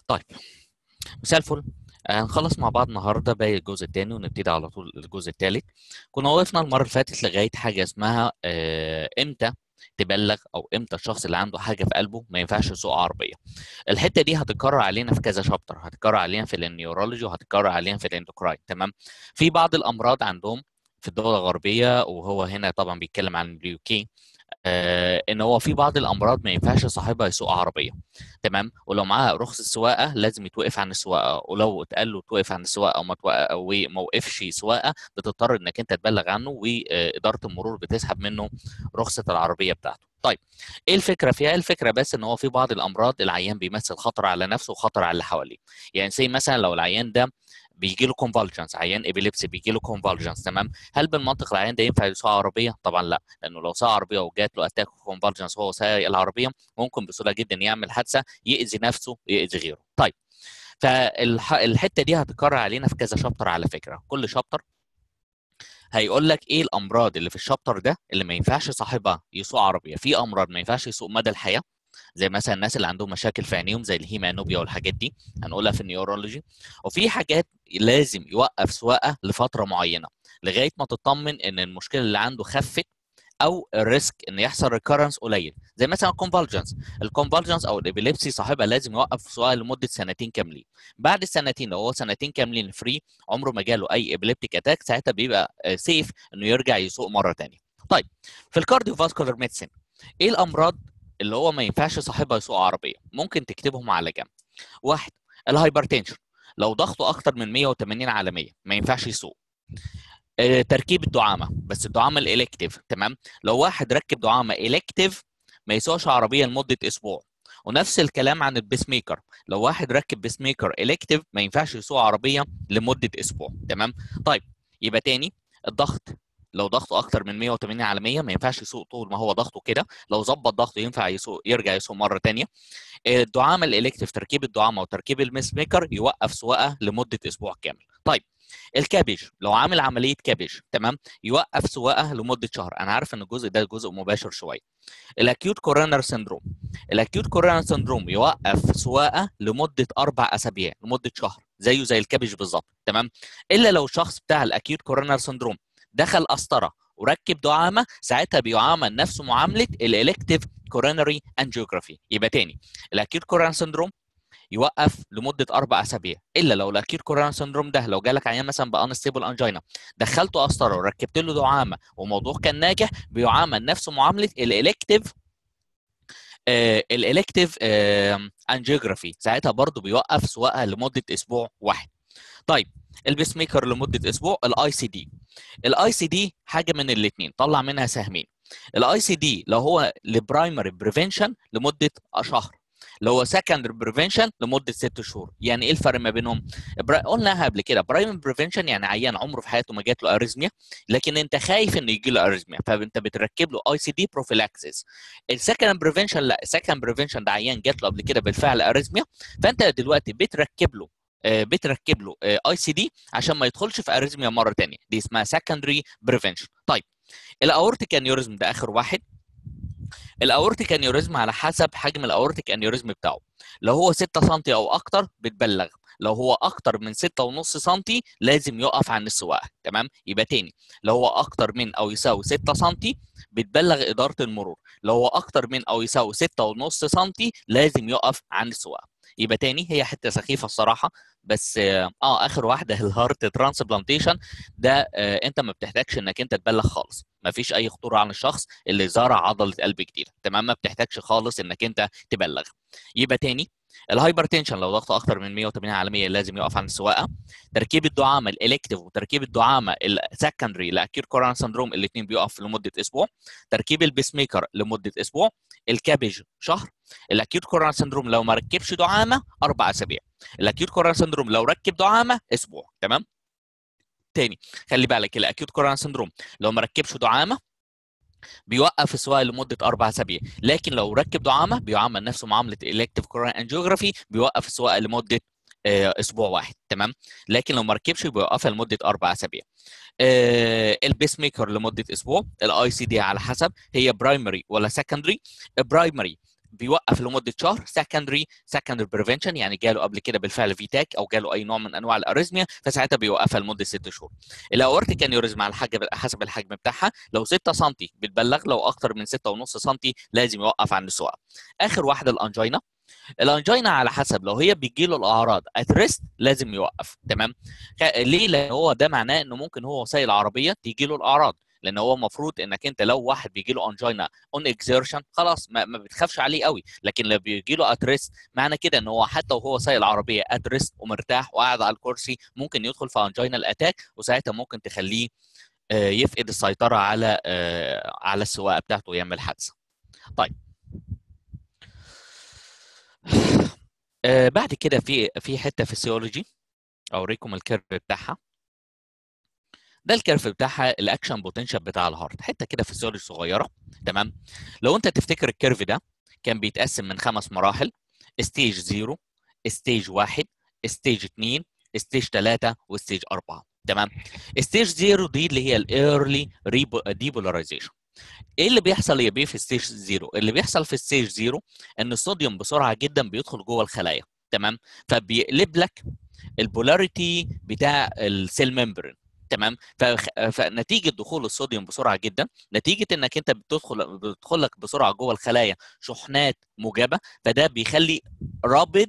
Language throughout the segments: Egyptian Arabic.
طيب مساء الفل هنخلص مع بعض النهارده باقي الجزء الثاني ونبتدي على طول الجزء الثالث كنا وقفنا المره اللي فاتت لغايه حاجه اسمها آه، امتى تبلغ او امتى الشخص اللي عنده حاجه في قلبه ما ينفعش يسوق عربيه الحته دي هتتكرر علينا في كذا شابتر هتتكرر علينا في النيورولوجي وهتتكرر علينا في الاندوكراين تمام في بعض الامراض عندهم في الدول الغربيه وهو هنا طبعا بيتكلم عن اليو كي آه ان هو في بعض الامراض ما ينفعش صاحبها يسوق عربيه تمام ولو معاه رخصه سواقه لازم يتوقف عن السواقه ولو اتقال له توقف عن السواقه وما توقف وما وقفش سواقه بتضطر انك انت تبلغ عنه واداره المرور بتسحب منه رخصه العربيه بتاعته طيب ايه الفكره فيها الفكره بس ان هو في بعض الامراض العيان بيمثل خطر على نفسه وخطر على اللي حواليه يعني زي مثلا لو العيان ده بيجي له كونفالجنس عيان ابيليبسي بيجي له كونفالجنس تمام هل بالمنطق العيان ده ينفع يسوق عربيه طبعا لا لانه لو ساق عربيه وجات له اتاك كونفالجنس وهو سايق العربيه ممكن بسهوله جدا يعمل حادثه ياذي نفسه ويأذي غيره طيب فالحته دي هتكرر علينا في كذا شابتر على فكره كل شابتر هيقول لك ايه الامراض اللي في الشابتر ده اللي ما ينفعش صاحبها يسوق عربيه في امراض ما ينفعش يسوق مدى الحياه زي مثلا الناس اللي عندهم مشاكل في عينيهم زي الهيمانوبيا والحاجات دي هنقولها في النيورولوجي وفي حاجات لازم يوقف سواقه لفتره معينه لغايه ما تطمن ان المشكله اللي عنده خفت او الريسك ان يحصل ريكورنس قليل زي مثلا الكونفالجنس الكونفالجنس او الابيليبسي صاحبها لازم يوقف سواقه لمده سنتين كاملين بعد السنتين لو هو سنتين كاملين فري عمره ما جاله اي ابيليبتيك اتاك ساعتها بيبقى سيف انه يرجع يسوق مره ثانيه طيب في الكارديو فاسكولار ميديسين ايه الامراض اللي هو ما ينفعش صاحبها يسوق عربيه ممكن تكتبهم على جنب واحد الهايبرتنشن لو ضغطه اكتر من 180 على 100 ما ينفعش يسوق آه، تركيب الدعامه بس الدعامه الالكتيف تمام لو واحد ركب دعامه الكتيف ما يسوقش عربيه لمده اسبوع ونفس الكلام عن البيس ميكر لو واحد ركب بيس ميكر الكتيف ما ينفعش يسوق عربيه لمده اسبوع تمام طيب يبقى تاني الضغط لو ضغطه اكتر من 180 على 100 ما ينفعش يسوق طول ما هو ضغطه كده لو ظبط ضغطه ينفع يسوق يرجع يسوق مره ثانيه الدعامه الالكتيف تركيب الدعامه وتركيب الميس ميكر يوقف سواقه لمده اسبوع كامل طيب الكابج لو عامل عمليه كابج تمام يوقف سواقه لمده شهر انا عارف ان الجزء ده جزء مباشر شويه الاكيوت كورونر سيندروم الاكيوت كورونر سيندروم يوقف سواقه لمده اربع اسابيع لمده شهر زيه زي الكابج بالظبط تمام الا لو الشخص بتاع الاكيوت كورونر سيندروم دخل قسطره وركب دعامه ساعتها بيعامل نفسه معامله الالكتيف كورونري انجيوجرافي يبقى تاني الاكيوت كورونر سيندروم يوقف لمده اربع اسابيع الا لو الاكيوت كورونر سيندروم ده لو جالك عيان مثلا بانستيبل انجينا دخلته قسطره وركبت له دعامه والموضوع كان ناجح بيعامل نفسه معامله الالكتيف الالكتيف انجيوجرافي ساعتها برضه بيوقف سواقه لمده اسبوع واحد طيب البيس ميكر لمده اسبوع الاي سي دي الاي سي دي حاجه من الاثنين طلع منها سهمين الاي سي دي لو هو لبرايمري بريفنشن لمده شهر اللي هو سكندري بريفنشن لمده ست شهور يعني ايه الفرق ما بينهم برا... قلناها قبل كده برايمري بريفنشن يعني عيان عمره في حياته ما جات له اريزميا لكن انت خايف انه يجي له اريزميا فانت بتركب له اي سي دي بروفيلاكسيس السكند بريفنشن لا السكند بريفنشن ده عيان جات له قبل كده بالفعل اريزميا فانت دلوقتي بتركب له بتركب له اي سي دي عشان ما يدخلش في اريزميا مره ثانيه دي اسمها سكندري بريفنشن طيب الاورتيك انيوريزم ده اخر واحد الاورتيك انيوريزم على حسب حجم الاورتيك انيوريزم بتاعه لو هو 6 سم او اكتر بتبلغ لو هو اكتر من 6.5 سم لازم يقف عن السواقه تمام يبقى تاني لو هو اكتر من او يساوي 6 سم بتبلغ اداره المرور لو هو اكتر من او يساوي 6.5 سم لازم يقف عن السواقه يبقى تاني هي حته سخيفه الصراحه بس اه اخر واحده الهارت ترانسبلانتيشن ده آه انت ما بتحتاجش انك انت تبلغ خالص ما فيش اي خطوره على الشخص اللي زرع عضله قلب جديده تمام ما بتحتاجش خالص انك انت تبلغ يبقى تاني الهايبرتنشن لو ضغطه اكتر من 180 على 100 لازم يقف عن السواقه تركيب الدعامه الالكتيف وتركيب الدعامه السكندري لاكير كورون سندروم الاثنين بيقف لمده اسبوع تركيب البيس ميكر لمده اسبوع الكابج شهر الاكيوت كورون سندروم لو ما ركبش دعامه اربع اسابيع الاكيوت كورون سندروم لو ركب دعامه اسبوع تمام تاني خلي بالك الاكيوت كورون سندروم لو ما ركبش دعامه بيوقف السواقه لمده اربع اسابيع لكن لو ركب دعامه بيعامل نفسه معامله الكتيف كورون انجيوجرافي بيوقف السواقه لمده اسبوع واحد تمام لكن لو ما ركبش بيوقفها لمده اربع اسابيع البيس ميكر لمده اسبوع الاي سي دي على حسب هي برايمري ولا سكندري برايمري بيوقف لمده شهر سكندري سكندري بريفنشن يعني جاله قبل كده بالفعل فيتاك او جاله اي نوع من انواع الاريزميا فساعتها بيوقفها لمده ست شهور الاورتيك انيوريزم على الحجم حسب الحجم بتاعها لو 6 سم بتبلغ لو اكتر من 6.5 سم لازم يوقف عن السواقه اخر واحده الانجينا الانجينا على حسب لو هي بيجي له الاعراض ات ريست لازم يوقف تمام ليه لان هو ده معناه انه ممكن هو سايق العربيه تيجي له الاعراض لان هو المفروض انك انت لو واحد بيجي له انجينا اون اكزيرشن خلاص ما, ما بتخافش عليه قوي لكن لو بيجي له اتريست معنى كده ان هو حتى وهو سايق العربيه اتريست ومرتاح وقاعد على الكرسي ممكن يدخل في انجينا الاتاك وساعتها ممكن تخليه يفقد السيطره على على السواقه بتاعته ويعمل حادثه. طيب بعد كده في في حته فيسيولوجي اوريكم الكيرف بتاعها ده الكيرف بتاعها الاكشن بوتنشال بتاع الهارت حته كده فيسيولوجي صغيره تمام لو انت تفتكر الكيرف ده كان بيتقسم من خمس مراحل ستيج 0 ستيج 1 ستيج 2 ستيج 3 وستيج 4 تمام ستيج 0 دي اللي هي الايرلي ديبولاريزيشن ايه اللي بيحصل يا بيه في ستيج 0 اللي بيحصل في ستيج 0 ان الصوديوم بسرعه جدا بيدخل جوه الخلايا تمام فبيقلب لك البولاريتي بتاع السيل ممبرين تمام فنتيجه دخول الصوديوم بسرعه جدا نتيجه انك انت بتدخل بتدخل لك بسرعه جوه الخلايا شحنات موجبه فده بيخلي رابد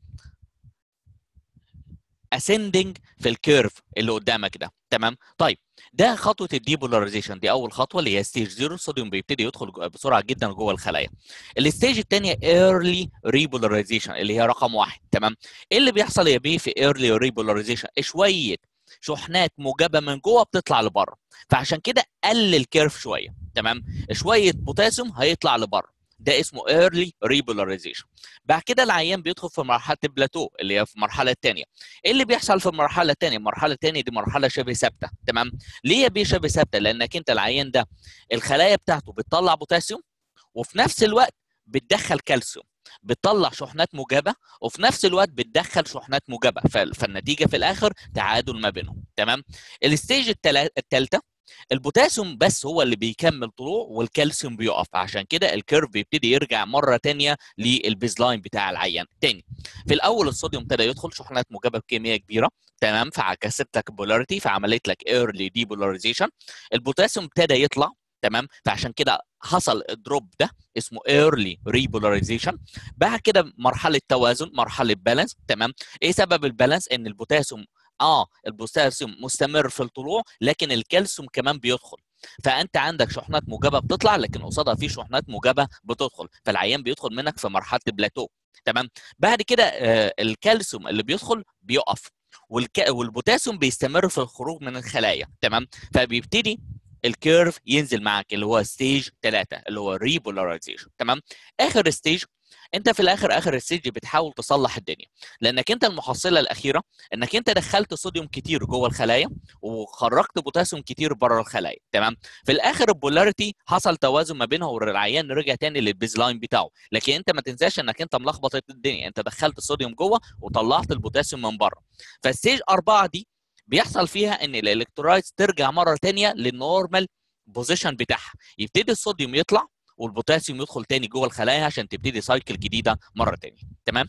اسندنج في الكيرف اللي قدامك ده تمام طيب ده خطوه الديبولاريزيشن دي اول خطوه اللي هي ستيج 0 الصوديوم بيبتدي يدخل بسرعه جدا جوه الخلايا الستيج الثانيه ايرلي ريبولاريزيشن اللي هي رقم واحد تمام ايه اللي بيحصل يا بيه في ايرلي ريبولاريزيشن شويه شحنات موجبه من جوه بتطلع لبره فعشان كده قلل الكيرف شويه تمام شويه بوتاسيوم هيطلع لبره ده اسمه ايرلي ريبولاريزيشن بعد كده العيان بيدخل في مرحله البلاتو اللي هي في المرحله الثانيه ايه اللي بيحصل في المرحله الثانيه المرحله الثانيه دي مرحله شبه ثابته تمام ليه يا بيه شبه ثابته لانك انت العيان ده الخلايا بتاعته بتطلع بوتاسيوم وفي نفس الوقت بتدخل كالسيوم بتطلع شحنات موجبه وفي نفس الوقت بتدخل شحنات موجبه فالنتيجه في الاخر تعادل ما بينهم تمام الستيج الثالثه البوتاسيوم بس هو اللي بيكمل طلوع والكالسيوم بيقف عشان كده الكيرف بيبتدي يرجع مره ثانيه للبيز لاين بتاع العيان تاني في الاول الصوديوم ابتدى يدخل شحنات موجبه بكميه كبيره تمام فعكست لك البولاريتي فعملت لك ايرلي ديبولاريزيشن البوتاسيوم ابتدى يطلع تمام فعشان كده حصل الدروب ده اسمه ايرلي ريبولاريزيشن بعد كده مرحله توازن مرحله بالانس تمام ايه سبب البالانس ان البوتاسيوم اه البوتاسيوم مستمر في الطلوع لكن الكالسيوم كمان بيدخل فانت عندك شحنات موجبه بتطلع لكن قصادها في شحنات موجبه بتدخل فالعيان بيدخل منك في مرحله بلاتو تمام بعد كده آه الكالسيوم اللي بيدخل بيقف والك... والبوتاسيوم بيستمر في الخروج من الخلايا تمام فبيبتدي الكيرف ينزل معاك اللي هو ستيج 3 اللي هو ريبولاريزيشن تمام اخر ستيج انت في الاخر اخر الستيج بتحاول تصلح الدنيا لانك انت المحصله الاخيره انك انت دخلت صوديوم كتير جوه الخلايا وخرجت بوتاسيوم كتير بره الخلايا تمام في الاخر البولاريتي حصل توازن ما بينها والعيان رجع تاني للبيز لاين بتاعه لكن انت ما تنساش انك انت ملخبط الدنيا انت دخلت الصوديوم جوه وطلعت البوتاسيوم من بره فالستيج 4 دي بيحصل فيها ان الالكترولايتس ترجع مره ثانيه للنورمال بوزيشن بتاعها يبتدي الصوديوم يطلع والبوتاسيوم يدخل تاني جوه الخلايا عشان تبتدي سايكل جديده مره تاني تمام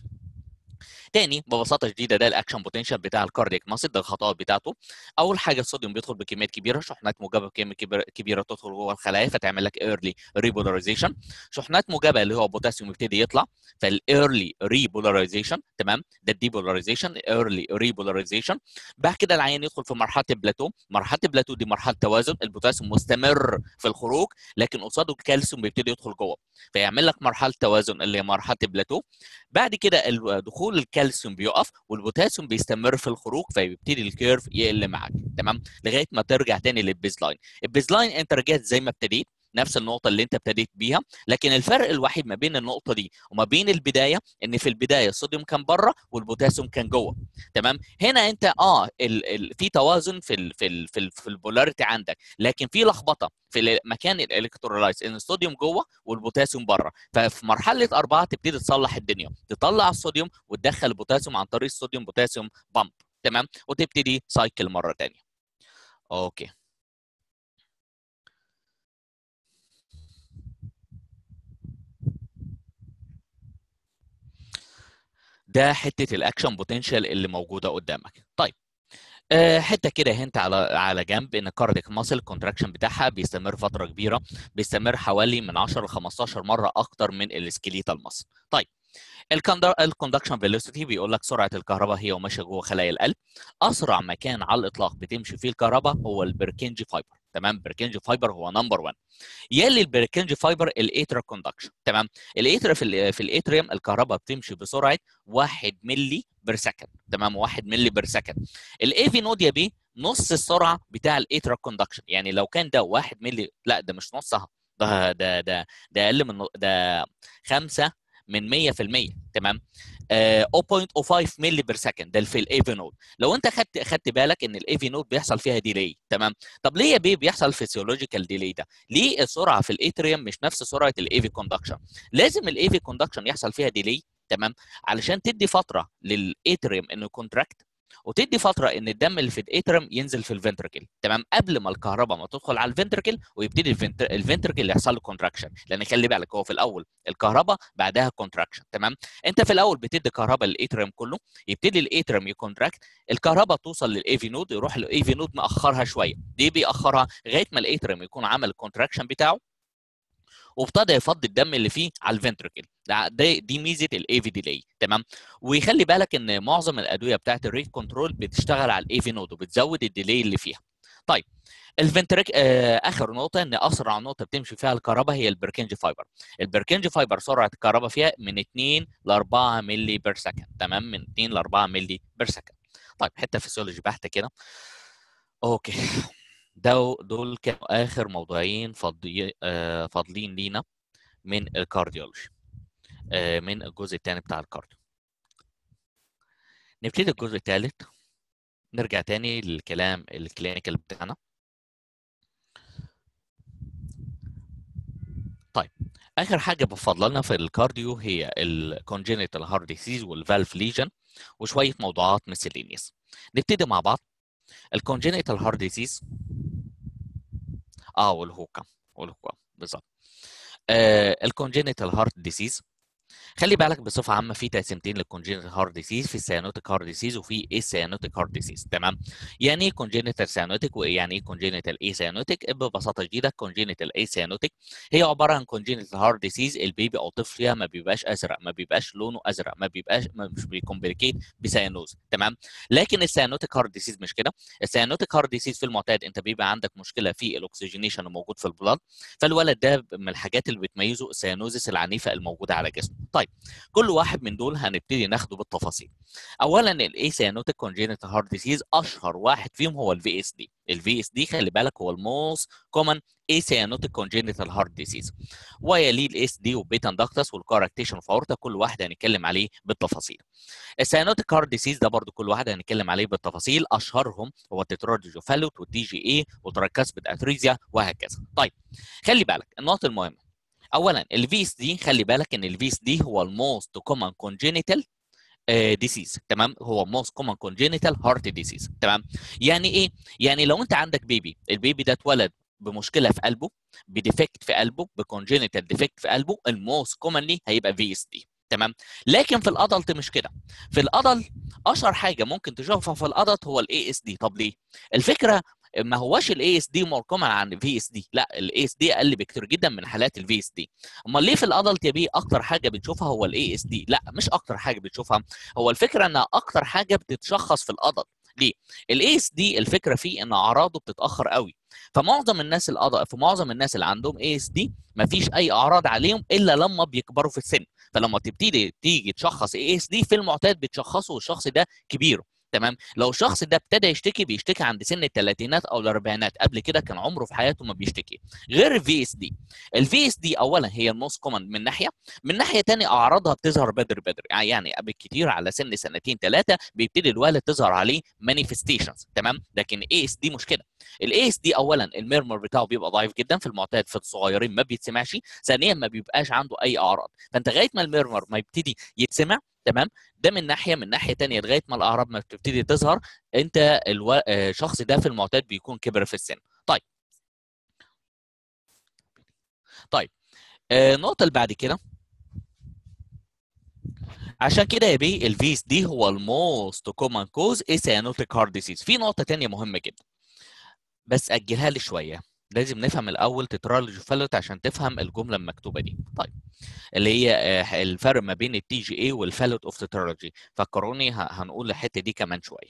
تاني ببساطه شديده ده الاكشن بوتنشال بتاع الكاردياك ماسل ده الخطوات بتاعته اول حاجه الصوديوم بيدخل بكميات كبيره شحنات موجبه بكميه كبيره تدخل جوه الخلايا فتعمل لك ايرلي ريبولاريزيشن شحنات موجبه اللي هو بوتاسيوم يبتدي يطلع فالايرلي ريبولاريزيشن تمام ده الديبولاريزيشن ايرلي ريبولاريزيشن بعد كده العيان يدخل في مرحله البلاتو مرحله البلاتو دي مرحله توازن البوتاسيوم مستمر في الخروج لكن قصاده الكالسيوم بيبتدي يدخل جوه فيعمل لك مرحله توازن اللي هي مرحله البلاتو بعد كده دخول الكالسيوم الكالسيوم بيقف والبوتاسيوم بيستمر في الخروج فيبتدي الكيرف يقل معاك تمام لغايه ما ترجع تاني للبيز لاين البيز لاين انت رجعت زي ما ابتديت نفس النقطه اللي انت ابتديت بيها لكن الفرق الوحيد ما بين النقطه دي وما بين البدايه ان في البدايه الصوديوم كان بره والبوتاسيوم كان جوه تمام هنا انت اه ال ال في توازن في ال في ال في, ال في البولاريتي عندك لكن في لخبطه في مكان الالكترولايتس ان الصوديوم جوه والبوتاسيوم بره ففي مرحله اربعه تبتدي تصلح الدنيا تطلع الصوديوم وتدخل البوتاسيوم عن طريق الصوديوم بوتاسيوم بامب تمام وتبتدي سايكل مره ثانيه اوكي ده حته الاكشن بوتنشال اللي موجوده قدامك طيب آه، حته كده هنت على على جنب ان الكارديك ماسل الكونتراكشن بتاعها بيستمر فتره كبيره بيستمر حوالي من 10 ل 15 مره اكتر من السكيليتال ماسل طيب الكوندكشن فيلوسيتي بيقول لك سرعه الكهرباء هي وماشيه جوه خلايا القلب اسرع مكان على الاطلاق بتمشي فيه الكهرباء هو البركنجي فايبر تمام بركنجي فايبر هو نمبر 1 يلي البركنجي فايبر الاترا كوندكشن تمام الاترا في ال في الاتريوم الكهرباء بتمشي بسرعه 1 ملي بير سكند تمام 1 ملي بير سكند الاي في نود يا بي نص السرعه بتاع الاترا كوندكشن يعني لو كان ده 1 ملي لا ده مش نصها ده ده ده ده اقل من ده 5 من 100% تمام آه 0.05 ملي بير سكند ده في الاي في نود لو انت خدت خدت بالك ان الاي في نود بيحصل فيها ديلي تمام طب ليه يا بيه بيحصل فيسيولوجيكال ديلي ده ليه السرعه في الاتريوم مش نفس سرعه الاي في كوندكشن لازم الاي في كوندكشن يحصل فيها ديلي تمام علشان تدي فتره للاتريوم انه كونتراكت وتدي فتره ان الدم اللي في الاترم ينزل في الفنتركل تمام قبل ما الكهرباء ما تدخل على الفنتركل ويبتدي الفنتركل يحصل له كونتراكشن لان خلي بالك هو في الاول الكهرباء بعدها كونتراكشن تمام انت في الاول بتدي كهرباء للاترم كله يبتدي الاترم يكونتراكت الكهرباء توصل للاي في نود يروح للاي في نود مأخرها شويه دي بيأخرها لغايه ما الاترم يكون عمل الكونتراكشن بتاعه وابتدى يفضي الدم اللي فيه على الفنتركل ده دي ميزه الاي في ديلي تمام ويخلي بالك ان معظم الادويه بتاعت الريت كنترول بتشتغل على الاي في نود وبتزود الديلي اللي فيها طيب الفنتريك آه اخر نقطه ان اسرع نقطه بتمشي فيها الكهرباء هي البركنجي فايبر البركنجي فايبر سرعه الكهرباء فيها من 2 ل 4 ملي بير سكند تمام من 2 ل 4 ملي بير سكند طيب حته فيسيولوجي بحته كده اوكي ده دول كانوا اخر موضوعين فاضي آه فاضلين لينا من الكارديولوجي آه من الجزء الثاني بتاع الكارديو نبتدي الجزء الثالث نرجع تاني للكلام الكلينيكال بتاعنا طيب اخر حاجه بفضلنا في الكارديو هي الكونجينيتال هارت ديسيز والفالف ليجن وشويه موضوعات مسلينيس نبتدي مع بعض الكونجينيتال هارت ديسيز اه والهوكا والهوكا بالظبط آه الكونجينيتال هارت ديسيز خلي بالك بصفه عامه في تقسيمتين للكونجينيتال هارت ديسيز في السيانوتيك هارت ديسيز وفي اي سيانوتيك هارت ديسيز تمام يعني ايه كونجينيتال سيانوتيك ويعني ايه كونجينيتال اي سيانوتيك ببساطه شديده كونجينيتال اي سيانوتيك هي عباره عن كونجينيتال هارت ديسيز البيبي او الطفل فيها ما بيبقاش ازرق ما بيبقاش لونه ازرق ما بيبقاش مش بيكومبليكيت بسيانوز تمام لكن السيانوتيك هارت ديسيز مش كده السيانوتيك هارت ديسيز في المعتاد انت بيبقى عندك مشكله في الاكسجينيشن الموجود في البلاد فالولد ده من الحاجات اللي بتميزه السيانوزس العنيفه الموجوده على جسمه طيب كل واحد من دول هنبتدي ناخده بالتفاصيل اولا الاي سيانوتيك كونجينيتال هارت ديسيز اشهر واحد فيهم هو الفي اس دي الفي اس دي خلي بالك هو الموست كومن اي سيانوتيك كونجينيتال هارت ديسيز ويليه الاس دي والبيتا اندكتس والكاركتيشن اوف اورتا كل واحد هنتكلم عليه بالتفاصيل السيانوتيك هارت ديسيز ده برضو كل واحد هنتكلم عليه بالتفاصيل اشهرهم هو التتراديوفالوت والتي جي اي وتراكاسبت اتريزيا وهكذا طيب خلي بالك النقطه المهمه اولا الفي اس دي خلي بالك ان الفي اس دي هو الموست كومن كونجينيتال ديسيز تمام هو موست كومن كونجينيتال هارت ديسيز تمام يعني ايه يعني لو انت عندك بيبي البيبي ده اتولد بمشكله في قلبه بديفكت في قلبه بكونجينيتال ديفكت في قلبه الموست كومنلي هيبقى في اس دي تمام لكن في الادلت مش كده في الادلت اشهر حاجه ممكن تشوفها في الادلت هو الاي اس دي طب ليه الفكره ما هواش الاي اس دي مور كومن عن الفي اس دي لا الاي اس دي اقل بكتير جدا من حالات الفي اس دي امال ليه في الادلت يا بيه اكتر حاجه بتشوفها هو الاي اس دي لا مش اكتر حاجه بتشوفها هو الفكره ان اكتر حاجه بتتشخص في الادلت ليه الاي اس دي الفكره فيه ان اعراضه بتتاخر قوي فمعظم الناس الأض... في معظم الناس اللي عندهم اي اس دي مفيش اي اعراض عليهم الا لما بيكبروا في السن فلما تبتدي تيجي تشخص اي اس دي في المعتاد بتشخصه والشخص ده كبير تمام لو الشخص ده ابتدى يشتكي بيشتكي عند سن الثلاثينات او الاربعينات قبل كده كان عمره في حياته ما بيشتكي غير الفي اس دي الفي اس دي اولا هي الموست كومن من ناحيه من ناحيه ثانيه اعراضها بتظهر بدري بدري يعني بالكثير على سن سنتين ثلاثه بيبتدي الولد تظهر عليه مانيفستيشنز تمام لكن اي اس دي مش كده الاي اس دي اولا الميرمر بتاعه بيبقى ضعيف جدا في المعتاد في الصغيرين ما بيتسمعش ثانيا ما بيبقاش عنده اي اعراض فانت لغايه ما الميرمر ما يبتدي يتسمع تمام ده من ناحيه من ناحيه ثانيه لغايه ما الاعراض ما بتبتدي تظهر انت الو... الشخص ده في المعتاد بيكون كبر في السن طيب طيب النقطه اللي بعد كده عشان كده يا بيه الفيس دي هو الموست كومن كوز اسيانوتيك هارت ديسيز في نقطه تانية مهمه جدا بس اجلها لي شويه لازم نفهم الاول تترالوجي فالوت عشان تفهم الجمله المكتوبه دي طيب اللي هي آه، الفرق ما بين التي جي اي والفالوت اوف تترالوجي فكروني ه- هنقول الحته دي كمان شويه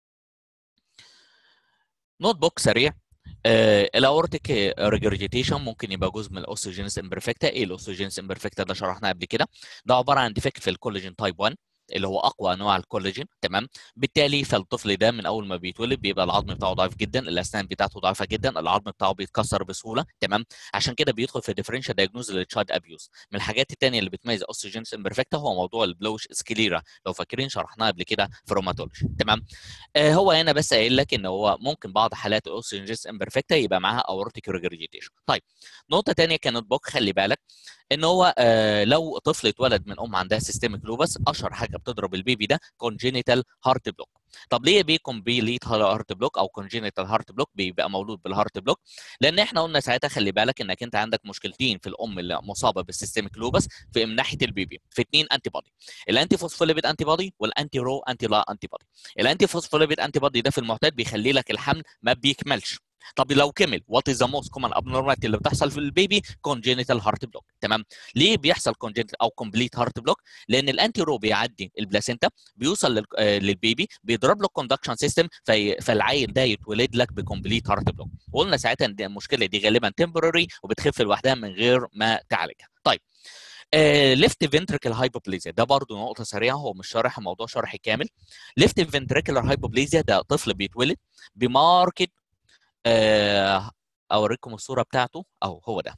نوت بوك سريع الاورتيك ريجرجيتيشن ممكن يبقى جزء من الاوسوجينس امبرفكتا ايه الاوسوجينس امبرفكتا ده شرحناه قبل كده ده عباره عن ديفكت في الكولاجين تايب 1 اللي هو اقوى انواع الكولاجين تمام بالتالي فالطفل ده من اول ما بيتولد بيبقى العظم بتاعه ضعيف جدا الاسنان بتاعته ضعيفه جدا العظم بتاعه بيتكسر بسهوله تمام عشان كده بيدخل في ديفرنشال دايجنوز للتشايلد ابيوز من الحاجات الثانيه اللي بتميز اوسوجينس امبرفكتا هو موضوع البلوش سكليرا لو فاكرين شرحناه قبل كده في روماتولوجي تمام آه هو هنا بس قايل لك ان هو ممكن بعض حالات الاوسوجينس امبرفكتا يبقى معاها اورتيك ريجرجيتيشن طيب نقطه ثانيه كانت بوك خلي بالك ان هو آه لو طفل اتولد من ام عندها سيستميك لوبس اشهر حاجه بتضرب البيبي ده كونجينيتال هارت بلوك طب ليه بيه كومبليت هارت بلوك او كونجينيتال هارت بلوك بيبقى مولود بالهارت بلوك لان احنا قلنا ساعتها خلي بالك انك انت عندك مشكلتين في الام اللي مصابه بالسيستميك لوبس في من ناحيه البيبي في اثنين انتي بودي الانتي فوسفوليبيد انتي بودي والانتي رو انتي لا انتي بودي الانتي فوسفوليبيد انتي بودي ده في المعتاد بيخلي لك الحمل ما بيكملش طب لو كمل وات از ذا موست كومن ابنورماليتي اللي بتحصل في البيبي كونجينيتال هارت بلوك تمام ليه بيحصل كونجينيتال او كومبليت هارت بلوك لان الانتي رو بيعدي البلاسينتا بيوصل لل- آه، للبيبي بيضرب له الكوندكشن سيستم في فالعيل ده يتولد لك بكومبليت هارت بلوك وقلنا ساعتها ان دي- المشكله دي غالبا تمبرري وبتخف لوحدها من غير ما تعالجها طيب ليفت فنتريكل هايبوبليزيا ده برضو نقطه سريعه هو مش شارح الموضوع شرح كامل ليفت فنتريكولار هايبوبليزيا ده طفل بيتولد بماركت آه، اوريكم الصوره بتاعته اهو هو ده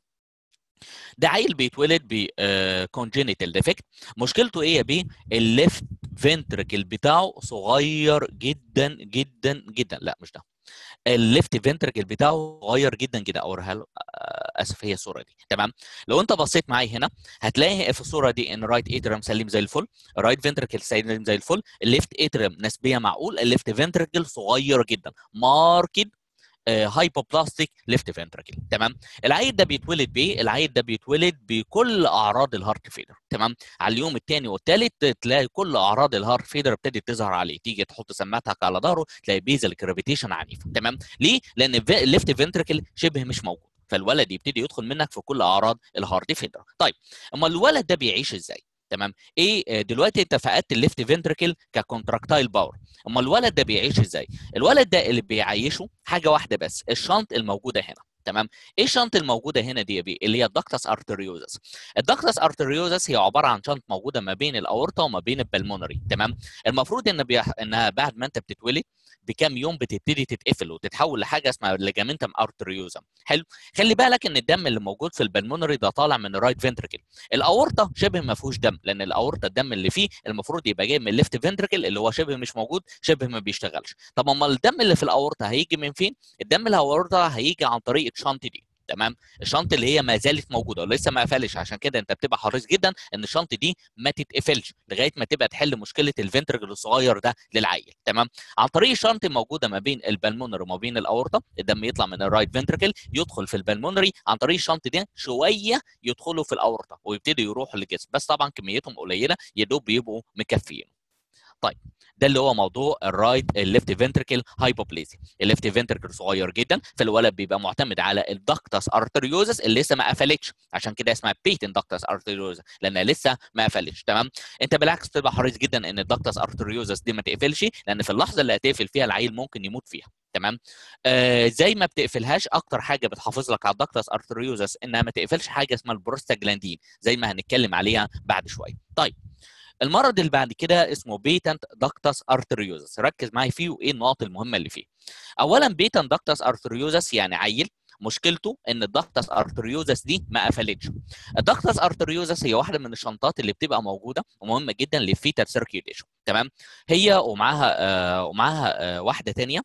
ده عيل بيتولد ب كونجينيتال ديفكت مشكلته ايه يا بيه الليفت فنتركل بتاعه صغير جدا جدا جدا لا مش ده الليفت فنتركل بتاعه صغير جدا جدا اوريها له آه، اسف هي الصوره دي تمام لو انت بصيت معايا هنا هتلاقي في الصوره دي ان رايت اتريم سليم زي الفل رايت فنتركل سليم زي الفل الليفت اتريم نسبيا معقول الليفت فنتركل صغير جدا ماركت هايبوبلاستيك ليفت فنتركل تمام العيل ده بيتولد بايه العيل ده بيتولد بكل اعراض الهارت فيلر تمام على اليوم الثاني والثالث تلاقي كل اعراض الهارت فيلر ابتدت تظهر عليه تيجي تحط سماعتك على ظهره تلاقي بيزل كرافيتيشن عنيف تمام ليه لان الليفت فنتركل شبه مش موجود فالولد يبتدي يدخل منك في كل اعراض الهارت فيلر طيب اما الولد ده بيعيش ازاي تمام ايه آه، دلوقتي انت فقدت الليفت فنتركل ككونتراكتايل باور اما الولد ده بيعيش ازاي الولد ده اللي بيعيشه حاجه واحده بس الشنط الموجوده هنا تمام ايه الشنط الموجوده هنا دي يا بيه اللي هي الدكتس ارتريوزس الدكتس ارتريوزس هي عباره عن شنط موجوده ما بين الاورطه وما بين البلمونري تمام المفروض ان بيح... انها بعد ما انت بتتولد بكام يوم بتبتدي تتقفل وتتحول لحاجه اسمها ليجامنتم ارتريوزم حلو خلي بالك ان الدم اللي موجود في البلمونري ده طالع من الرايت فنتركل الاورطه شبه ما فيهوش دم لان الاورطه الدم اللي فيه المفروض يبقى جاي من الليفت فنتركل اللي هو شبه مش موجود شبه ما بيشتغلش طب اما الدم اللي في الاورطه هيجي من فين الدم اللي في الاورطه هيجي عن طريق الشنط دي تمام الشنط اللي هي ما زالت موجوده ولسه ما قفلش عشان كده انت بتبقى حريص جدا ان الشنط دي ما تتقفلش لغايه ما تبقى تحل مشكله الفنتركل الصغير ده للعيل تمام عن طريق الشنط الموجوده ما بين البلمونري وما بين الاورطه الدم يطلع من الرايت فنتركل يدخل في البلمونري عن طريق الشنط دي شويه يدخلوا في الاورطه ويبتدي يروحوا للجسم بس طبعا كميتهم قليله يا دوب بيبقوا مكفيين طيب ده اللي هو موضوع الرايت الليفت فنتركل هايبوبليزيا الليفت فنتركل صغير جدا فالولد بيبقى معتمد على الدكتس ارتريوزس اللي لسه ما قفلتش عشان كده اسمها بيتن دكتس ارتريوزس لانها لسه ما قفلتش تمام انت بالعكس تبقى حريص جدا ان الدكتس ارتريوزس دي ما تقفلش لان في اللحظه اللي هتقفل فيها العيل ممكن يموت فيها تمام آه زي ما بتقفلهاش اكتر حاجه بتحافظ لك على الدكتس ارتريوزس انها ما تقفلش حاجه اسمها البروستاجلاندين زي ما هنتكلم عليها بعد شويه طيب المرض اللي بعد كده اسمه بيتنت داكتس ارتريوزس ركز معايا فيه وايه النقط المهمه اللي فيه اولا بيتنت داكتس ارتريوزس يعني عيل مشكلته ان الدكتس ارتريوزس دي ما قفلتش الدكتس ارتريوزس هي واحده من الشنطات اللي بتبقى موجوده ومهمه جدا للفيتال سيركيوليشن تمام هي ومعاها آه ومعاها آه واحده ثانيه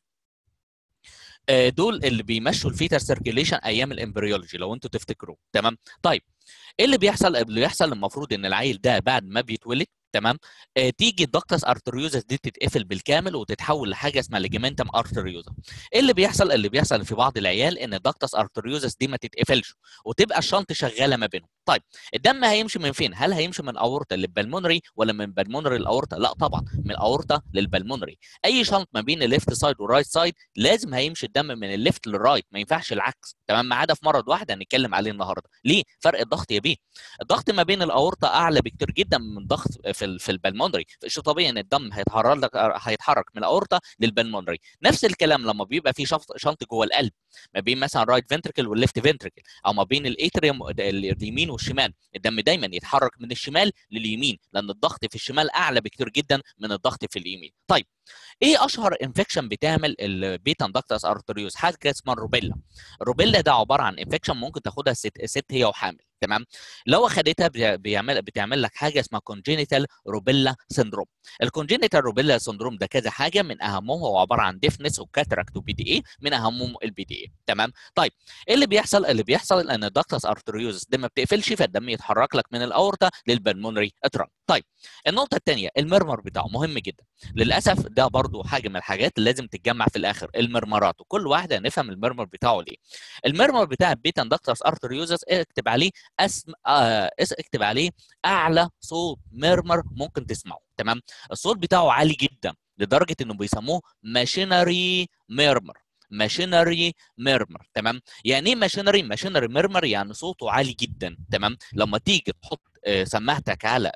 دول اللي بيمشوا الفيتال سيركيوليشن ايام الامبريولوجي لو انتوا تفتكروا تمام طيب ايه اللي بيحصل اللي بيحصل المفروض ان العيل ده بعد ما بيتولد تمام آه تيجي الدكتس ارتريوزس دي تتقفل بالكامل وتتحول لحاجه اسمها ليجمنتم ارتريوزا ايه اللي بيحصل اللي بيحصل في بعض العيال ان الدكتس ارتريوزس دي ما تتقفلش وتبقى الشنط شغاله ما بينهم طيب الدم هيمشي من فين هل هيمشي من اورطه للبلمونري ولا من بالمونري للاورطه لا طبعا من الاورطه للبلمونري اي شنط ما بين الليفت سايد والرايت سايد لازم هيمشي الدم من الليفت للرايت ما ينفعش العكس تمام ما عدا في مرض واحد هنتكلم عليه النهارده ليه فرق الضغط يا بيه الضغط ما بين الاورطه اعلى بكتير جدا من الضغط في في البلمونري فشيء طبيعي ان الدم هيتحرك لك هيتحرك من الاورطه للبلمونري نفس الكلام لما بيبقى في شنط شنط جوه القلب ما بين مثلا رايت فنتركل والليفت فنتركل او ما بين الاتريوم اليمين والشمال الدم دايما يتحرك من الشمال لليمين لان الضغط في الشمال اعلى بكتير جدا من الضغط في اليمين طيب ايه اشهر انفكشن بتعمل البيتا اندكتس ارتريوز حاجه اسمها الروبيلا الروبيلا ده عباره عن انفكشن ممكن تاخدها ست, ست هي وحامل تمام لو اخدتها بيعمل بتعمل لك حاجه اسمها كونجينيتال روبيلا سيندروم الكونجينيتال روبيلا سيندروم ده كذا حاجه من اهمهم هو عباره عن ديفنس وكاتراكت وبي دي اي من اهمهم البي دي اي تمام طيب ايه اللي بيحصل اللي بيحصل ان الدكتس ارتريوز دي ما بتقفلش فالدم يتحرك لك من الاورطه للبلمونري اتران طيب النقطه الثانيه المرمر بتاعه مهم جدا للاسف ده برضو حاجه من الحاجات اللي لازم تتجمع في الاخر المرمرات وكل واحده نفهم المرمر بتاعه ليه المرمر بتاع البيتا اندكتس ارتريوزس اكتب عليه اسم آه اكتب عليه اعلى صوت مرمر ممكن تسمعه تمام الصوت بتاعه عالي جدا لدرجه انه بيسموه ماشينري ميرمر ماشينري ميرمر تمام يعني ايه ماشينري ماشينري ميرمر يعني صوته عالي جدا تمام لما تيجي تحط سماعتك على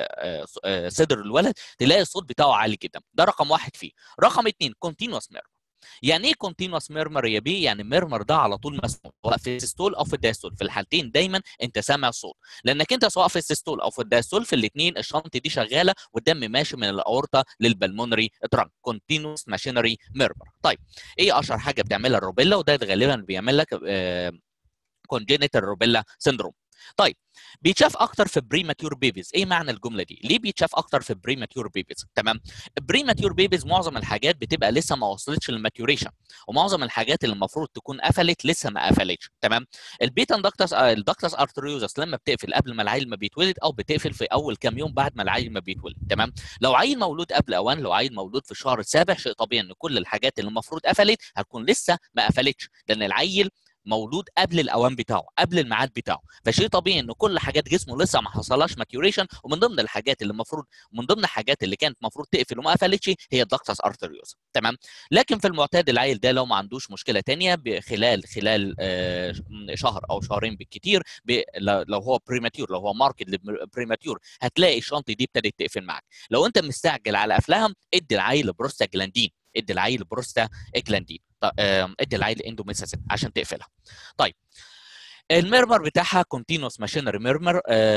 صدر الولد تلاقي الصوت بتاعه عالي جدا ده رقم واحد فيه رقم اثنين كونتينوس ميرمر يعني ايه كونتينوس ميرمر يا بيه يعني ميرمر ده على طول مسموع سواء في السيستول او في الدايستول في الحالتين دايما انت سامع الصوت لانك انت سواء في السيستول او في الدايستول في الاثنين الشنط دي شغاله والدم ماشي من الاورطه للبلمونري ترانك كونتينوس ماشينري ميرمر طيب ايه اشهر حاجه بتعملها الروبيلا وده غالبا بيعمل لك كونجينيتال روبيلا سيندروم طيب بيتشاف اكتر في بريماتيور بيبيز ايه معنى الجمله دي ليه بيتشاف اكتر في بريماتيور بيبيز تمام البريماتيور بيبيز معظم الحاجات بتبقى لسه ما وصلتش للماتيوريشن ومعظم الحاجات اللي المفروض تكون قفلت لسه ما قفلتش تمام البيتا اندكتس الدكتس ارتريوزس لما بتقفل قبل ما العيل ما بيتولد او بتقفل في اول كام يوم بعد ما العيل ما بيتولد تمام لو عيل مولود قبل اوان لو عيل مولود في الشهر السابع شيء طبيعي ان كل الحاجات اللي المفروض قفلت هتكون لسه ما قفلتش لان العيل مولود قبل الاوان بتاعه قبل الميعاد بتاعه فشيء طبيعي ان كل حاجات جسمه لسه ما حصلهاش ماتيوريشن ومن ضمن الحاجات اللي المفروض من ضمن الحاجات اللي كانت المفروض تقفل وما قفلتش هي الدكتس ارتريوز تمام لكن في المعتاد العيل ده لو ما عندوش مشكله ثانيه خلال خلال شهر او شهرين بالكثير لو هو بريماتيور لو هو ماركت بريماتيور هتلاقي الشنطه دي ابتدت تقفل معاك لو انت مستعجل على قفلها ادي العيل بروستاجلاندين ادي العيل بروستا اجلاندين ادي العيل اندوميساسين عشان تقفلها طيب الميرمر بتاعها كونتينوس ماشينري ميرمر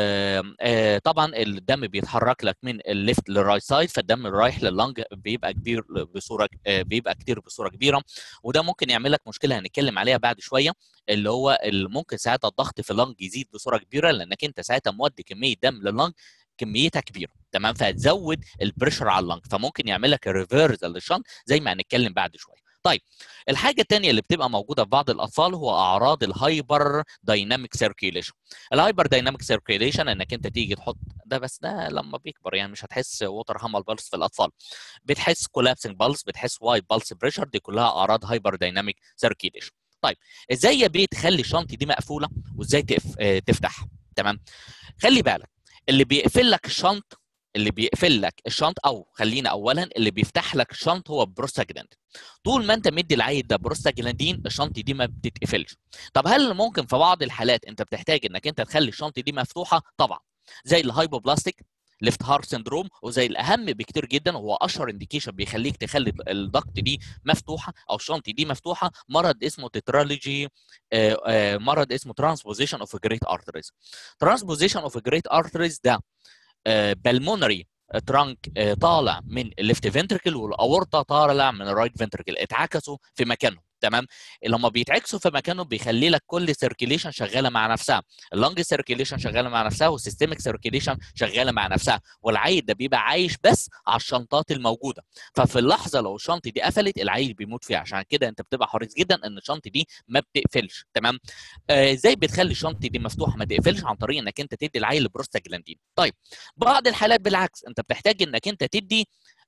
طبعا الدم بيتحرك لك من الليفت للرايت سايد فالدم رايح لللنج بيبقى كبير بصوره بيبقى كتير بصوره كبيره وده ممكن يعمل لك مشكله هنتكلم عليها بعد شويه اللي هو ممكن ساعتها الضغط في اللنج يزيد بصوره كبيره لانك انت ساعتها مودي كميه دم لللنج كميتها كبيره تمام فهتزود البريشر على اللنج فممكن يعمل لك ريفيرسال للشنط زي ما هنتكلم بعد شويه طيب الحاجه الثانيه اللي بتبقى موجوده في بعض الاطفال هو اعراض الهايبر دايناميك سيركيوليشن الهايبر دايناميك سيركيوليشن انك انت تيجي تحط ده بس ده لما بيكبر يعني مش هتحس ووتر هامل بالس في الاطفال بتحس كولابسنج بالس بتحس وايد بالس بريشر دي كلها اعراض هايبر دايناميك سيركيوليشن طيب ازاي يا بيه تخلي الشنطه دي مقفوله وازاي تقف... اه تفتح تمام خلي بالك اللي بيقفل لك الشنط اللي بيقفل لك الشنط او خلينا اولا اللي بيفتح لك الشنط هو بروستاجلاندين طول ما انت مدي العيل ده بروستاجلاندين الشنطه دي ما بتتقفلش طب هل ممكن في بعض الحالات انت بتحتاج انك انت تخلي الشنطه دي مفتوحه طبعا زي الهايبوبلاستيك ليفت هارت سندروم وزي الاهم بكتير جدا وهو اشهر انديكيشن بيخليك تخلي الضغط دي مفتوحه او الشنطه دي مفتوحه مرض اسمه تترالوجي مرض اسمه ترانسبوزيشن اوف جريت ارتريز ترانسبوزيشن اوف جريت ارتريز ده بالمونري ترانك طالع من الليفت فنتركل والاورطه طالع من الرايت فنتركل اتعكسوا في مكانهم تمام لما بيتعكسوا في مكانه بيخلي لك كل سيركيليشن شغاله مع نفسها اللنج سيركيليشن شغاله مع نفسها والسيستميك سيركيليشن شغاله مع نفسها والعيل ده بيبقى عايش بس على الشنطات الموجوده ففي اللحظه لو الشنطه دي قفلت العيل بيموت فيها عشان كده انت بتبقى حريص جدا ان الشنطه دي ما بتقفلش تمام ازاي آه بتخلي الشنطه دي مفتوحه ما تقفلش عن طريق انك انت تدي العيل بروستاجلاندين طيب بعض الحالات بالعكس انت بتحتاج انك انت تدي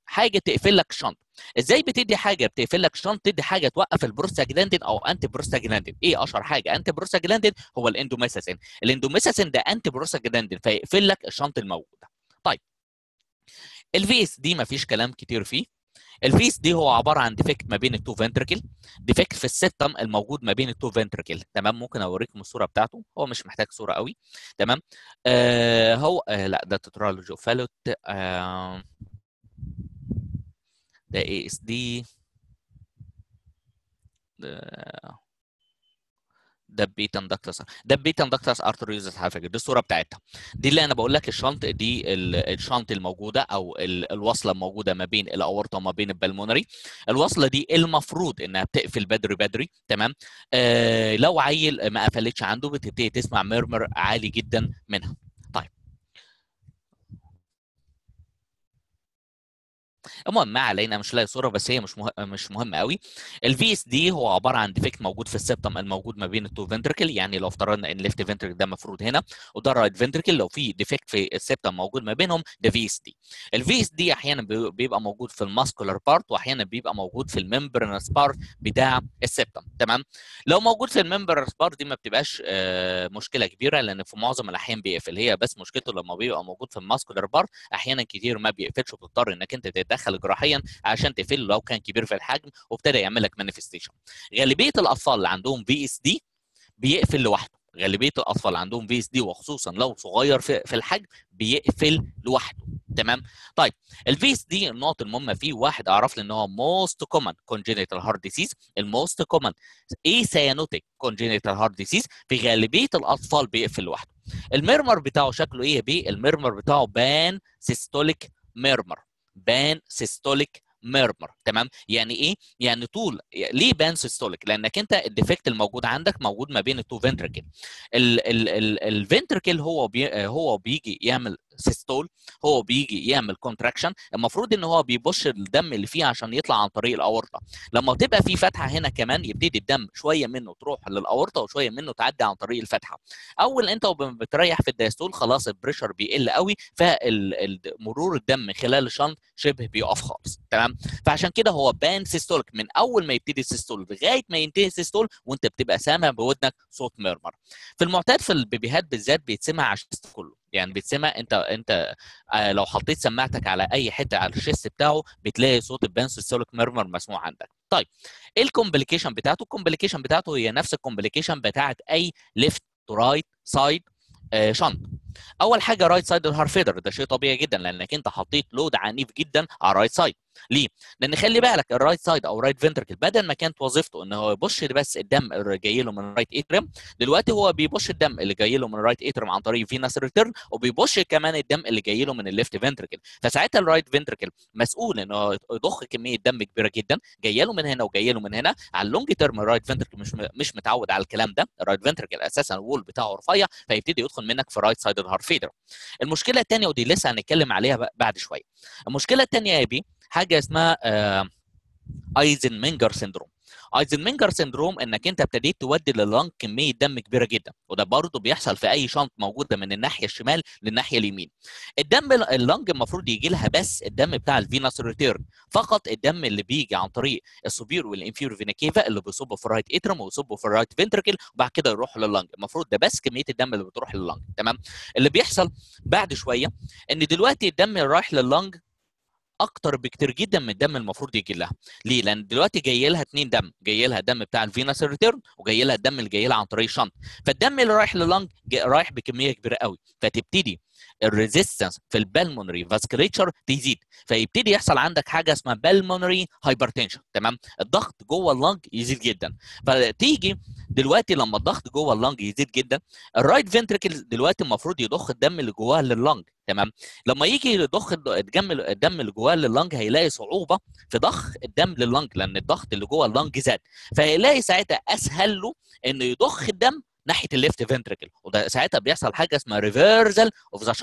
حاجه تقفل لك الشنط ازاي بتدي حاجه بتقفل لك الشنط تدي حاجه توقف البروستاجلاندين او انتي بروستاجلاندين ايه اشهر حاجه انتي بروستاجلاندين هو الاندوميساسين الاندوميساسين ده انتي بروستاجلاندين فيقفل لك الشنط الموجوده طيب الفي اس دي مفيش كلام كتير فيه الفيس دي هو عباره عن ديفكت ما بين التو فنتركل ديفكت في السيستم الموجود ما بين التو فنتركل تمام ممكن اوريكم الصوره بتاعته هو مش محتاج صوره قوي تمام آه هو آه لا ده تترالوجي فالوت آه ده اي اس دي ده بيتا اندكتس ده بيتا اندكتس ارتريوزس على فكره دي الصوره بتاعتها دي اللي انا بقول لك الشنط دي الشنط الموجوده او الوصله الموجوده ما بين الاورطه وما بين البلمونري الوصله دي المفروض انها بتقفل بدري بدري تمام آه لو عيل ما قفلتش عنده بتبتدي تسمع ميرمر عالي جدا منها طيب المهم ما علينا مش لاقي صوره بس هي مش مه... مش مهمه قوي الفي اس دي هو عباره عن ديفكت موجود في السبتم الموجود ما بين التو فنتركل يعني لو افترضنا ان الليفت فنتركل ده المفروض هنا وده الرايت فنتركل لو في ديفكت في السبتم موجود ما بينهم ده في اس دي الفي اس دي احيانا بيبقى موجود في الماسكولار بارت واحيانا بيبقى موجود في الممبرنس بارت بتاع السبتم تمام لو موجود في الممبرنس بارت دي ما بتبقاش آه مشكله كبيره لان في معظم الاحيان بيقفل هي بس مشكلته لما بيبقى موجود في الماسكولار بارت احيانا كتير ما بيقفلش وبتضطر انك انت تتدخل جراحيا عشان تقفله لو كان كبير في الحجم وابتدى يعمل لك مانيفستيشن غالبيه الاطفال اللي عندهم في اس دي بيقفل لوحده غالبيه الاطفال اللي عندهم في اس دي وخصوصا لو صغير في, في الحجم بيقفل لوحده تمام طيب الفي اس دي النقط المهمه فيه واحد اعرف لي ان هو موست كومن كونجينيتال هارت ديسيز الموست كومن اي سيانوتيك كونجينيتال هارت ديسيز في غالبيه الاطفال بيقفل لوحده الميرمر بتاعه شكله ايه يا بيه الميرمر بتاعه بان سيستوليك ميرمر بان سيستوليك ميرمر تمام يعني ايه يعني طول ليه بان سيستوليك لانك انت الديفكت الموجود عندك موجود ما بين التو فنتركل الفنتركل هو بي هو بيجي يعمل سيستول هو بيجي يعمل كونتراكشن المفروض ان هو بيبش الدم اللي فيه عشان يطلع عن طريق الاورطه لما تبقى في فتحه هنا كمان يبتدي الدم شويه منه تروح للاورطه وشويه منه تعدي عن طريق الفتحه اول انت بتريح في الدايستول خلاص البريشر بيقل قوي فمرور الدم خلال الشنط شبه بيقف خالص تمام فعشان كده هو بان سيستولك من اول ما يبتدي السيستول لغايه ما ينتهي السيستول وانت بتبقى سامع بودنك صوت ميرمر في المعتاد في البيبيهات بالذات بيتسمع على الشيست كله يعني بيتسمع انت انت آه لو حطيت سماعتك على اي حته على الشيست بتاعه بتلاقي صوت البان سيستولك ميرمر مسموع عندك طيب ايه الكومبليكيشن بتاعته الكومبليكيشن بتاعته هي نفس الكومبليكيشن بتاعت اي ليفت تو رايت سايد شنط اول حاجه رايت سايد الهارت فيدر ده شيء طبيعي جدا لانك انت حطيت لود عنيف جدا على الرايت سايد ليه؟ لان خلي بالك الرايت سايد او رايت فنتركل بدل ما كانت وظيفته ان هو يبش بس الدم اللي جاي له من الرايت اتريم دلوقتي هو بيبش الدم اللي جاي له من الرايت اتريم عن طريق فينس ريتيرن وبيبش كمان الدم اللي جاي له من الليفت فنتركل فساعتها الرايت فنتركل مسؤول ان هو يضخ كميه دم كبيره جدا جايه له من هنا وجايه له من هنا على اللونج تيرم الرايت فنتركل مش مش متعود على الكلام ده الرايت فنتركل اساسا الوول بتاعه رفيع فيبتدي يدخل منك في رايت سايد الهارت فيدر المشكله الثانيه ودي لسه هنتكلم عليها بعد شويه المشكله الثانيه يا بي حاجه اسمها ايزن مينجر سيندروم ايزن مينجر سيندروم انك انت ابتديت تودي لللنج كميه دم كبيره جدا وده برضه بيحصل في اي شنط موجوده من الناحيه الشمال للناحيه اليمين الدم اللنج المفروض يجي لها بس الدم بتاع الفينوس ريتيرن فقط الدم اللي بيجي عن طريق السوبير والانفيور فينا كيفا اللي بيصب في الرايت اترم ويصب في الرايت فنتركل وبعد كده يروح لللنج المفروض ده بس كميه الدم اللي بتروح لللنج تمام اللي بيحصل بعد شويه ان دلوقتي الدم اللي رايح لللنج اكتر بكتير جدا من الدم المفروض يجي لها ليه لان دلوقتي جاي لها اثنين دم جاي لها الدم بتاع الفينوس ريتيرن وجاي لها الدم اللي جاي لها عن طريق الشنط فالدم اللي رايح لللنج رايح بكميه كبيره قوي فتبتدي الريزيستنس في البلمونري فاسكوليتشر تزيد فيبتدي يحصل عندك حاجه اسمها بلمونري هايبرتنشن تمام الضغط جوه اللنج يزيد جدا فتيجي دلوقتي لما الضغط جوه اللنج يزيد جدا الرايت فنتركل دلوقتي المفروض يضخ الدم اللي جواه لللنج تمام لما يجي يضخ الدم الدم اللي جواه لللنج هيلاقي صعوبه في ضخ الدم لللنج لان الضغط اللي جوه اللنج زاد فهيلاقي ساعتها اسهل له انه يضخ الدم ناحيه الليفت فنتركل وده ساعتها بيحصل حاجه اسمها ريفرزل اوف ذا شنت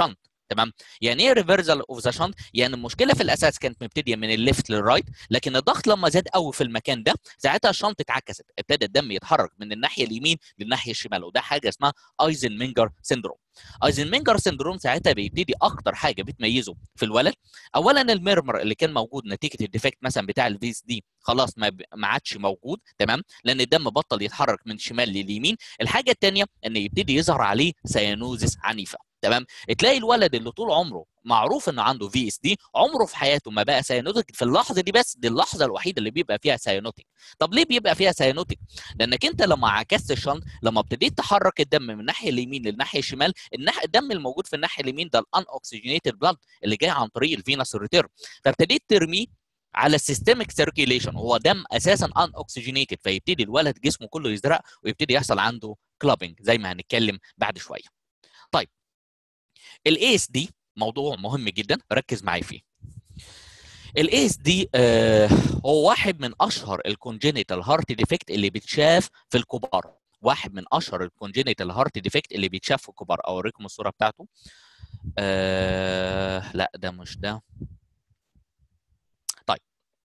تمام يعني ايه ريفرسال اوف ذا شنط يعني المشكله في الاساس كانت مبتديه من الليفت للرايت لكن الضغط لما زاد قوي في المكان ده ساعتها الشنط اتعكست ابتدى الدم يتحرك من الناحيه اليمين للناحيه الشمال وده حاجه اسمها ايزنمنجر سيندروم ايزنمنجر سيندروم ساعتها بيبتدي اكتر حاجه بتميزه في الولد اولا الميرمر اللي كان موجود نتيجه الديفكت مثلا بتاع الفيس دي خلاص ما ما عادش موجود تمام لان الدم بطل يتحرك من شمال لليمين الحاجه الثانيه ان يبتدي يظهر عليه سيانوزس عنيفه تمام تلاقي الولد اللي طول عمره معروف انه عنده في اس دي عمره في حياته ما بقى سيانوتيك في اللحظه دي بس دي اللحظه الوحيده اللي بيبقى فيها سيانوتيك طب ليه بيبقى فيها سيانوتيك لانك انت لما عكست الشنط لما ابتديت تحرك الدم من الناحيه اليمين للناحيه الشمال الناح... الدم الموجود في الناحيه اليمين ده الان اوكسجينيتد بلاد اللي جاي عن طريق الفينس ريتيرن فابتديت ترميه على السيستميك سيركيليشن هو دم اساسا ان اوكسجينيتد فيبتدي الولد جسمه كله يزرق ويبتدي يحصل عنده كلابنج زي ما هنتكلم بعد شويه طيب الاي اس دي موضوع مهم جدا ركز معايا فيه الاي اس دي آه هو واحد من اشهر الكونجينيتال هارت ديفكت اللي بيتشاف في الكبار واحد من اشهر الكونجينيتال هارت ديفكت اللي بيتشاف في الكبار اوريكم الصوره بتاعته آه لا ده مش ده طيب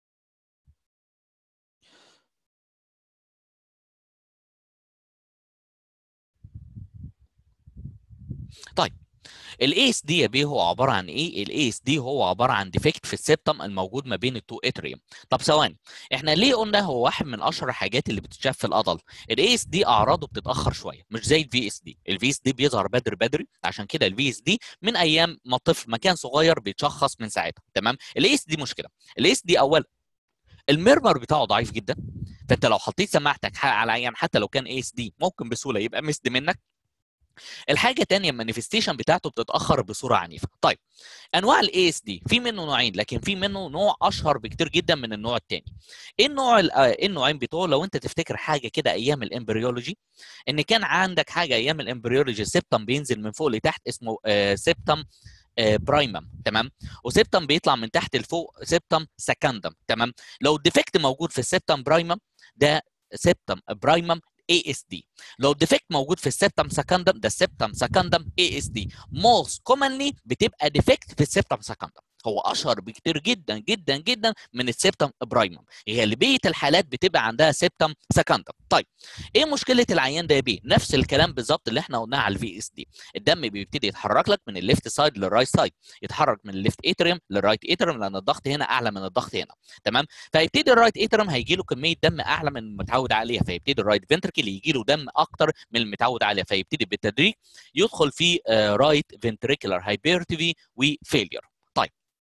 طيب الاي اس دي يا بيه هو عباره عن ايه؟ الاي اس دي هو عباره عن ديفكت في السيبتم الموجود ما بين التو اتريوم. طب ثواني احنا ليه قلنا هو واحد من اشهر الحاجات اللي بتتشاف في الادلت؟ الاي اس دي اعراضه بتتاخر شويه مش زي الفي اس دي، الفي اس دي بيظهر بدري بدري عشان كده الفي اس دي من ايام ما الطفل ما كان صغير بيتشخص من ساعتها تمام؟ الاي اس دي مشكله، الاي اس دي اولا الميرمر بتاعه ضعيف جدا فانت لو حطيت سماعتك على عيان حتى لو كان اي اس دي ممكن بسهوله يبقى مسد منك الحاجه الثانيه المانيفستيشن بتاعته بتتاخر بصوره عنيفه طيب انواع الاي اس دي في منه نوعين لكن في منه نوع اشهر بكتير جدا من النوع الثاني ايه النوع ايه النوعين بتوعه لو انت تفتكر حاجه كده ايام الامبريولوجي ان كان عندك حاجه ايام الامبريولوجي السبتم بينزل من فوق لتحت اسمه آه سبتم برايمم تمام وسبتم بيطلع من تحت لفوق سبتم سكندم تمام لو الديفكت موجود في السبتم برايمم ده سبتم برايمم اي اس دي لو الديفكت موجود في السبتم سكندم ده السبتم سكندم اي اس دي موست كومنلي بتبقى ديفكت في السبتم سكندم هو اشهر بكتير جدا جدا جدا من السبتم برايمم غالبيه الحالات بتبقى عندها سبتم سكندم طيب ايه مشكله العيان ده يا بيه نفس الكلام بالظبط اللي احنا قلناه على الفي اس دي الدم بيبتدي يتحرك لك من الليفت سايد للرايت سايد يتحرك من الليفت اتريوم للرايت اتريوم لان الضغط هنا اعلى من الضغط هنا تمام فيبتدي الرايت اتريوم هيجي له كميه دم اعلى من المتعود عليها فيبتدي الرايت فنتركل يجي له دم اكتر من المتعود عليها فيبتدي بالتدريج يدخل في رايت فنتريكولار هايبرتيفي وفيلير طيب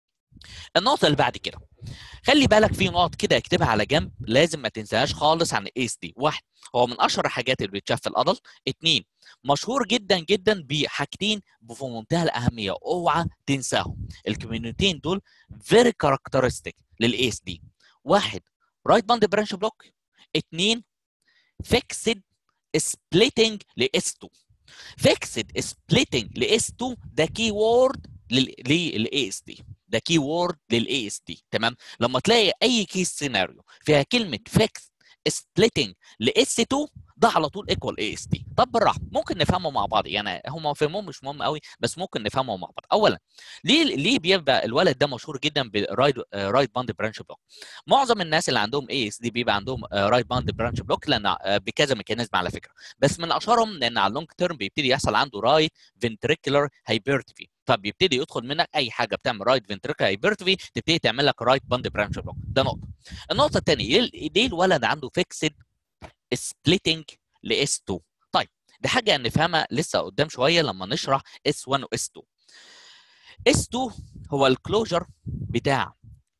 النقطه اللي بعد كده خلي بالك في نقط كده اكتبها على جنب لازم ما تنساهاش خالص عن الاي اس دي واحد هو من اشهر الحاجات اللي بتتشاف في الادل اثنين مشهور جدا جدا بحاجتين في منتهى الاهميه اوعى تنساهم الكوميونتين دول فيري كاركترستيك للاي اس دي واحد رايت باند برانش بلوك اثنين فيكسد سبليتنج لاس 2 فيكسد سبليتنج لاس 2 ده كي وورد للاي اس دي ده كي وورد للاي اس دي تمام لما تلاقي اي كيس سيناريو فيها كلمه فيكس سبليتنج لاس 2 ده على طول ايكوال اي اس دي طب بالراحه ممكن نفهمه مع بعض يعني هم فهموه مش مهم قوي بس ممكن نفهمه مع بعض اولا ليه ليه بيبقى الولد ده مشهور جدا برايت رايت باند برانش بلوك معظم الناس اللي عندهم اي اس دي بيبقى عندهم رايت باند برانش بلوك لان بكذا ميكانيزم على فكره بس من اشهرهم لان على اللونج تيرم بيبتدي يحصل عنده رايت فنتريكولار هايبرتيفي فبيبتدي يدخل منك اي حاجه بتعمل رايت فنتريكولار هايبرتيفي تبتدي تعمل لك رايت باند برانش بلوك ده نقطه النقطه الثانيه ليه الولد عنده فيكسد سبليتنج لاس 2 طيب دي حاجه نفهمها لسه قدام شويه لما نشرح اس 1 واس 2 اس 2 هو الكلوجر بتاع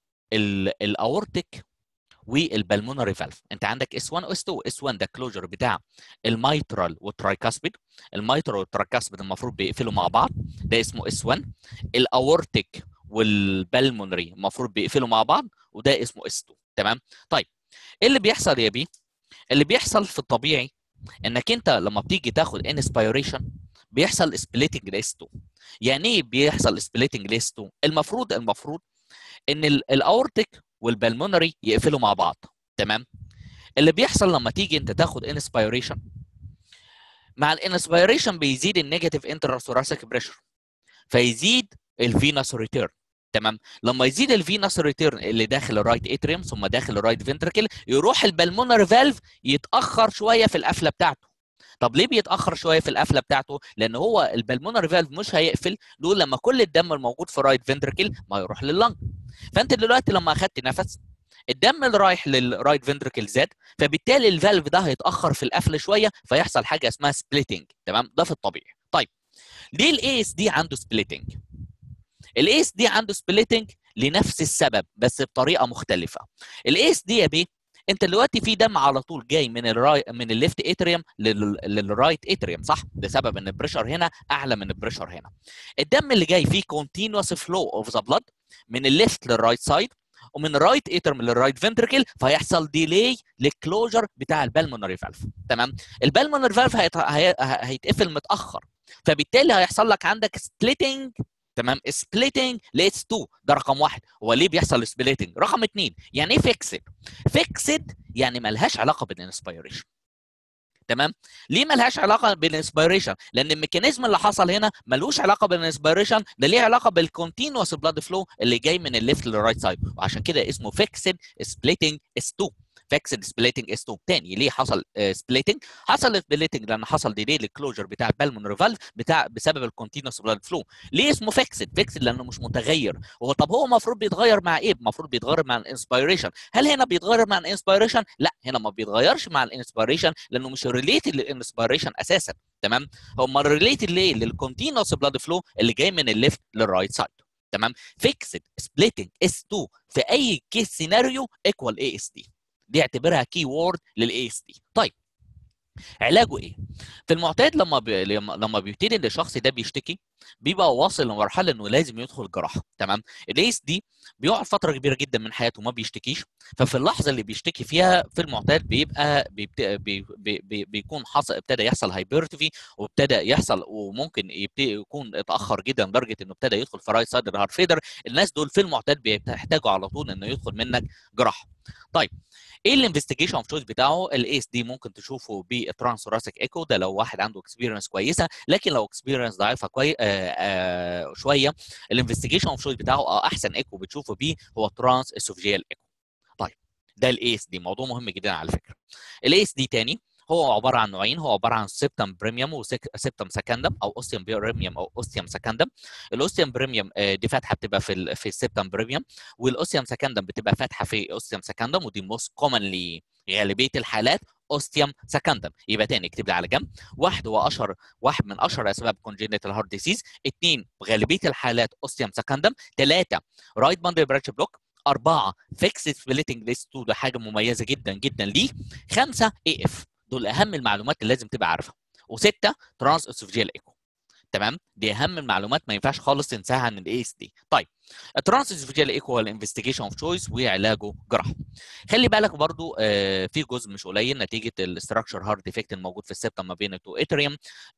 الاورتيك والبلمونري فالف انت عندك اس 1 واس 2 اس 1 ده كلوجر بتاع الميترال والترايكاسبيد الميترال والترايكاسبيد المفروض بيقفلوا مع بعض ده اسمه اس 1 الاورتيك والبلمونري المفروض بيقفلوا مع بعض وده اسمه اس 2 تمام طيب ايه اللي بيحصل يا بيه اللي بيحصل في الطبيعي انك انت لما بتيجي تاخد انسبيريشن بيحصل سبليتنج لاس 2 يعني ايه بيحصل سبليتنج لاس 2 المفروض المفروض ان الاورتيك والبلمونري يقفلوا مع بعض تمام اللي بيحصل لما تيجي انت تاخد انسبيريشن مع الانسبيريشن بيزيد النيجاتيف انتراسوراسيك بريشر فيزيد الفينوس ريتيرن تمام لما يزيد الفينوس ريتيرن اللي داخل الرايت اتريوم ثم داخل الرايت فنتركل يروح البلمونر فالف يتاخر شويه في القفله بتاعته طب ليه بيتاخر شويه في القفله بتاعته لان هو البلمونر فالف مش هيقفل دول لما كل الدم الموجود في الرايت فنتركل ما يروح لللنج فانت دلوقتي لما اخدت نفس الدم اللي رايح للرايت فنتركل زاد فبالتالي الفالف ده هيتاخر في القفل شويه فيحصل حاجه اسمها سبليتنج تمام ده في الطبيعي طيب ليه الاي اس دي عنده سبليتنج الاي اس دي عنده سبليتنج لنفس السبب بس بطريقه مختلفه الاي اس دي يا بيه انت دلوقتي في دم على طول جاي من الراي من الليفت اتريوم للرايت اتريوم صح بسبب ان البريشر هنا اعلى من البريشر هنا الدم اللي جاي فيه كونتينوس فلو اوف ذا بلاد من الليفت للرايت سايد ومن الرايت اترم للرايت فنتركل فيحصل ديلي للكلوجر بتاع البلمونري فالف تمام البلمونري فالف هيت... هي... هيتقفل متاخر فبالتالي هيحصل لك عندك سبليتنج تمام سبليتنج لاس 2 ده رقم واحد هو ليه بيحصل سبليتنج رقم اثنين يعني ايه فيكسد فيكسد يعني ملهاش علاقه بالانسبيريشن تمام ليه ملهاش علاقه بالانسبيريشن لان الميكانيزم اللي حصل هنا ملوش علاقه بالانسبيريشن ده ليه علاقه بالكونتينوس بلاد فلو اللي جاي من الليفت للرايت سايد وعشان كده اسمه فيكسد سبليتنج اس 2 فيكسد سبليتنج اس 2 تاني ليه حصل سبليتنج حصل سبليتنج لان حصل ديلي للكلوجر بتاع البالمونري فالف بتاع بسبب الكونتينوس بلاد فلو ليه اسمه فيكسد فيكسد لانه مش متغير هو طب هو المفروض بيتغير مع ايه المفروض بيتغير مع الانسبيريشن هل هنا بيتغير مع الانسبيريشن لا هنا ما بيتغيرش مع الانسبيريشن لانه مش ريليتد للانسبيريشن اساسا تمام هو ريليتد ليه للكونتينوس بلاد فلو اللي جاي من الليفت للرايت سايد تمام فيكسد سبليتنج اس 2 في اي كيس سيناريو ايكوال اي اس دي دي اعتبرها كي وورد للاي اس دي طيب علاجه ايه في المعتاد لما بي... لما بيبتدي ان الشخص ده بيشتكي بيبقى واصل لمرحله انه لازم يدخل جراحه تمام الاي اس دي بيقعد فتره كبيره جدا من حياته ما بيشتكيش ففي اللحظه اللي بيشتكي فيها في المعتاد بيبقى بيبت... بي... بي... بي... بيكون حصل ابتدى يحصل هايبرتفي وابتدى يحصل وممكن يبتدي يكون اتاخر جدا لدرجه انه ابتدى يدخل في رايت سايد هارت فيدر الناس دول في المعتاد بيحتاجوا على طول انه يدخل منك جراحه طيب ايه الانفستيجيشن اوف تشويس بتاعه الاي اس دي ممكن تشوفه بالترانس ثوراسيك ايكو ده لو واحد عنده اكسبيرينس كويسه لكن لو اكسبيرينس ضعيفه كوي... آآ آآ شويه الانفستيجيشن اوف تشويس بتاعه اه احسن ايكو بتشوفه بيه هو ترانس اسوفجيال ايكو طيب ده الاي اس دي موضوع مهم جدا على فكره الاي اس دي تاني هو عباره عن نوعين هو عباره عن سيبتم بريميوم وسيبتم سكندم او اوستيوم بريميوم او اوستيوم سكندم الاوستيوم بريميوم دي فاتحه بتبقى في ال في السيبتم بريميوم والاوستيوم سكندم بتبقى فاتحه في اوستيوم سكندم ودي موست كومنلي غالبيه الحالات اوستيوم سكندم يبقى تاني اكتب لي على جنب واحد هو اشهر واحد من اشهر اسباب كونجينيتال هارت ديسيز اثنين غالبيه الحالات اوستيوم سكندم ثلاثه رايت باندل برانش بلوك أربعة فيكس سبليتنج ليست 2 ده حاجة مميزة جدا جدا ليه خمسة اي اف دول أهم المعلومات اللي لازم تبقى عارفها وستة ترانس اسوفجيال ايكو تمام دي اهم المعلومات ما ينفعش خالص تنساها عن الاي اس دي طيب الترانس اسوفجيال ايكو هو الانفستيجيشن اوف تشويس وعلاجه جراحه خلي بالك برضو آه في جزء مش قليل نتيجه الاستراكشر هارد ديفكت الموجود في السبتم ما بين التو اتريوم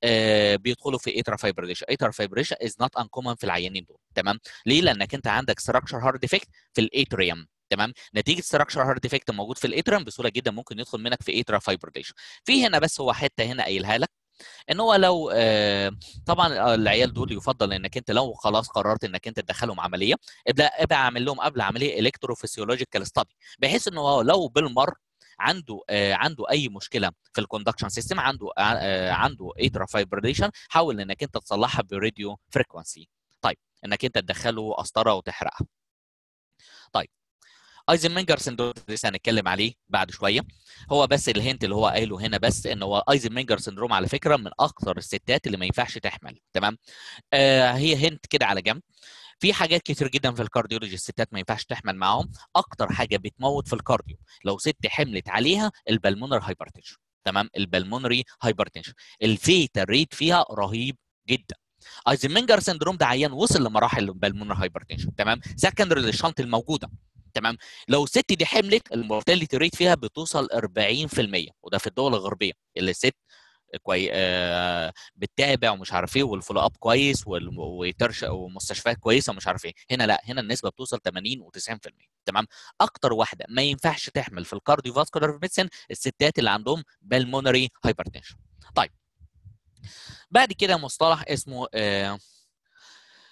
آه بيدخلوا في اترا فايبريشن اترا فايبريشن از نوت انكومن في العيانين دول تمام ليه لانك انت عندك استراكشر هارد ديفكت في الاتريوم تمام نتيجه ستراكشر هارد ديفكت موجود في الاترم بسهوله جدا ممكن يدخل منك في اترا فايبريشن في هنا بس هو حته هنا قايلها لك ان هو لو آه طبعا العيال دول يفضل انك انت لو خلاص قررت انك انت تدخلهم عمليه ابدا ابدا اعمل لهم قبل عمليه الكتروفيسيولوجيكال ستادي بحيث ان هو لو بالمر عنده آه عنده اي مشكله في الكوندكشن سيستم عنده آه عنده اترا فايبريشن حاول انك انت تصلحها براديو فريكونسي طيب انك انت تدخله قسطره وتحرقها طيب ايزنمنجر سندروم لسه هنتكلم عليه بعد شويه هو بس الهنت اللي هو قايله هنا بس ان هو ايزنمنجر سندروم على فكره من اكثر الستات اللي ما ينفعش تحمل تمام آه هي هنت كده على جنب في حاجات كتير جدا في الكارديولوجي الستات ما ينفعش تحمل معاهم اكتر حاجه بتموت في الكارديو لو ست حملت عليها البلمونر هايبرتنشن تمام البلمونري هايبرتنشن الفيتا ريت فيها رهيب جدا ايزنمنجر سندروم ده عيان وصل لمراحل البلمونر هايبرتنشن تمام سكندري للشنط الموجوده تمام لو الست دي حملت المورتاليتي ريت فيها بتوصل 40% وده في الدول الغربيه اللي الست كوي آه بتتابع ومش عارف ايه والفولو اب كويس وترش ومستشفيات كويسه ومش عارف ايه هنا لا هنا النسبه بتوصل 80 و90% تمام اكتر واحده ما ينفعش تحمل في الكارديو فاسكولار ميديسن الستات اللي عندهم بالمونري هايبرتنشن طيب بعد كده مصطلح اسمه آه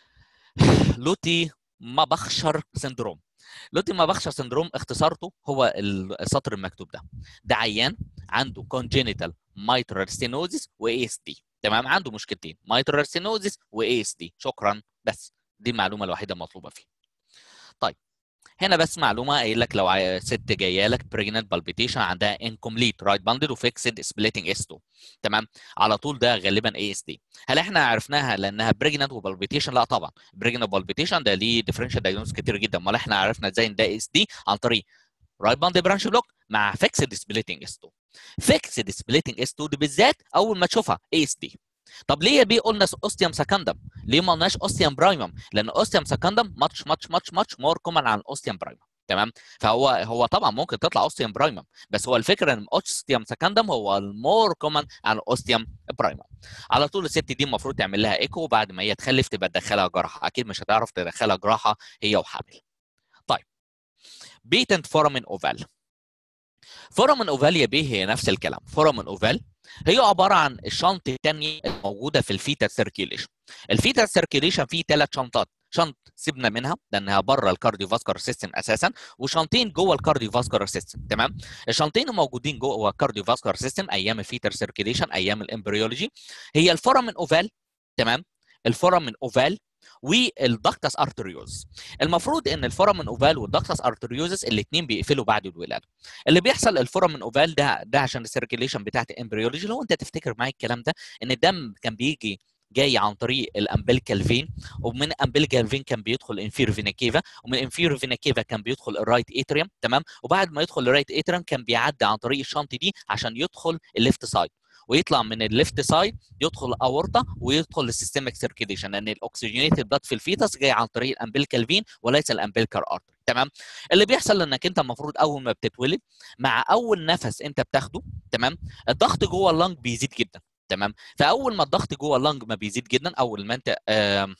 لوتي ما بخشر سندروم لوتي ما بخشر سندروم اختصارته هو السطر المكتوب ده ده عيان عنده congenital mitral stenosis و ASD تمام عنده مشكلتين mitral stenosis و ASD شكرا بس دي المعلومه الوحيده المطلوبه فيه طيب هنا بس معلومه قايل لك لو عاي- ست جايه لك بريجننت بالبيتيشن عندها انكمبليت رايت باندل وفيكسد سبليتنج اس 2 تمام على طول ده غالبا اي اس دي هل احنا عرفناها لانها بريجننت وبالبيتيشن لا طبعا بريجننت بالبيتيشن ده ليه ديفرنشال دايجنوز كتير جدا امال احنا عرفنا ازاي ان ده اس دي عن طريق رايت باندل برانش بلوك مع فيكسد سبليتنج اس 2 فيكسد سبليتنج اس 2 دي بالذات اول ما تشوفها اي اس دي طب ليه يا بيه قلنا اوستيوم سكندم ليه ما قلناش اوستيوم برايمم لان اوستيوم سكندم ماتش ماتش ماتش ماتش مور كومن عن اوستيوم برايمم تمام فهو هو طبعا ممكن تطلع اوستيوم برايمم بس هو الفكره ان اوستيوم سكندم هو المور كومن عن اوستيوم برايمم على طول الست دي المفروض تعمل لها ايكو وبعد ما هي تخلف تبقى تدخلها جراحه اكيد مش هتعرف تدخلها جراحه هي وحامل طيب بيتنت فورامين اوفال فورامين اوفال يا بيه هي نفس الكلام فورامين اوفال هي عباره عن الشنط الثانيه الموجوده في الفيتا سيركيليشن الفيتا سيركيليشن فيه ثلاث شنطات شنط سيبنا منها لانها بره الكارديو فاسكولار سيستم اساسا وشنطين جوه الكارديو فاسكولار سيستم تمام الشنطين الموجودين جوه الكارديو فاسكولار سيستم ايام الفيتر سيركيليشن ايام الامبريولوجي هي الفورامين اوفال تمام الفورامين اوفال والدكتس ارتريوز المفروض ان الفورامين اوفال والدكتس ارتريوزس الاثنين بيقفلوا بعد الولاده اللي بيحصل الفورامين اوفال ده ده عشان السيركيليشن بتاعت الامبريولوجي لو انت تفتكر معايا الكلام ده ان الدم كان بيجي جاي عن طريق الامبليكال فين ومن امبليكال فين كان بيدخل انفير فينا كيفا ومن انفير فينا كيفا كان بيدخل الرايت اتريوم تمام وبعد ما يدخل الرايت اتريوم كان بيعدي عن طريق الشنط دي عشان يدخل الليفت سايد ويطلع من الليفت سايد يدخل اورطه ويدخل السيستميك سيركيليشن لان الاكسجينيتد بلاد في الفيتس جاي عن طريق الامبليكال فين وليس الامبليكال ارتري تمام اللي بيحصل انك انت المفروض اول ما بتتولد مع اول نفس انت بتاخده تمام الضغط جوه اللنج بيزيد جدا تمام فاول ما الضغط جوه اللنج ما بيزيد جدا اول ما انت آم،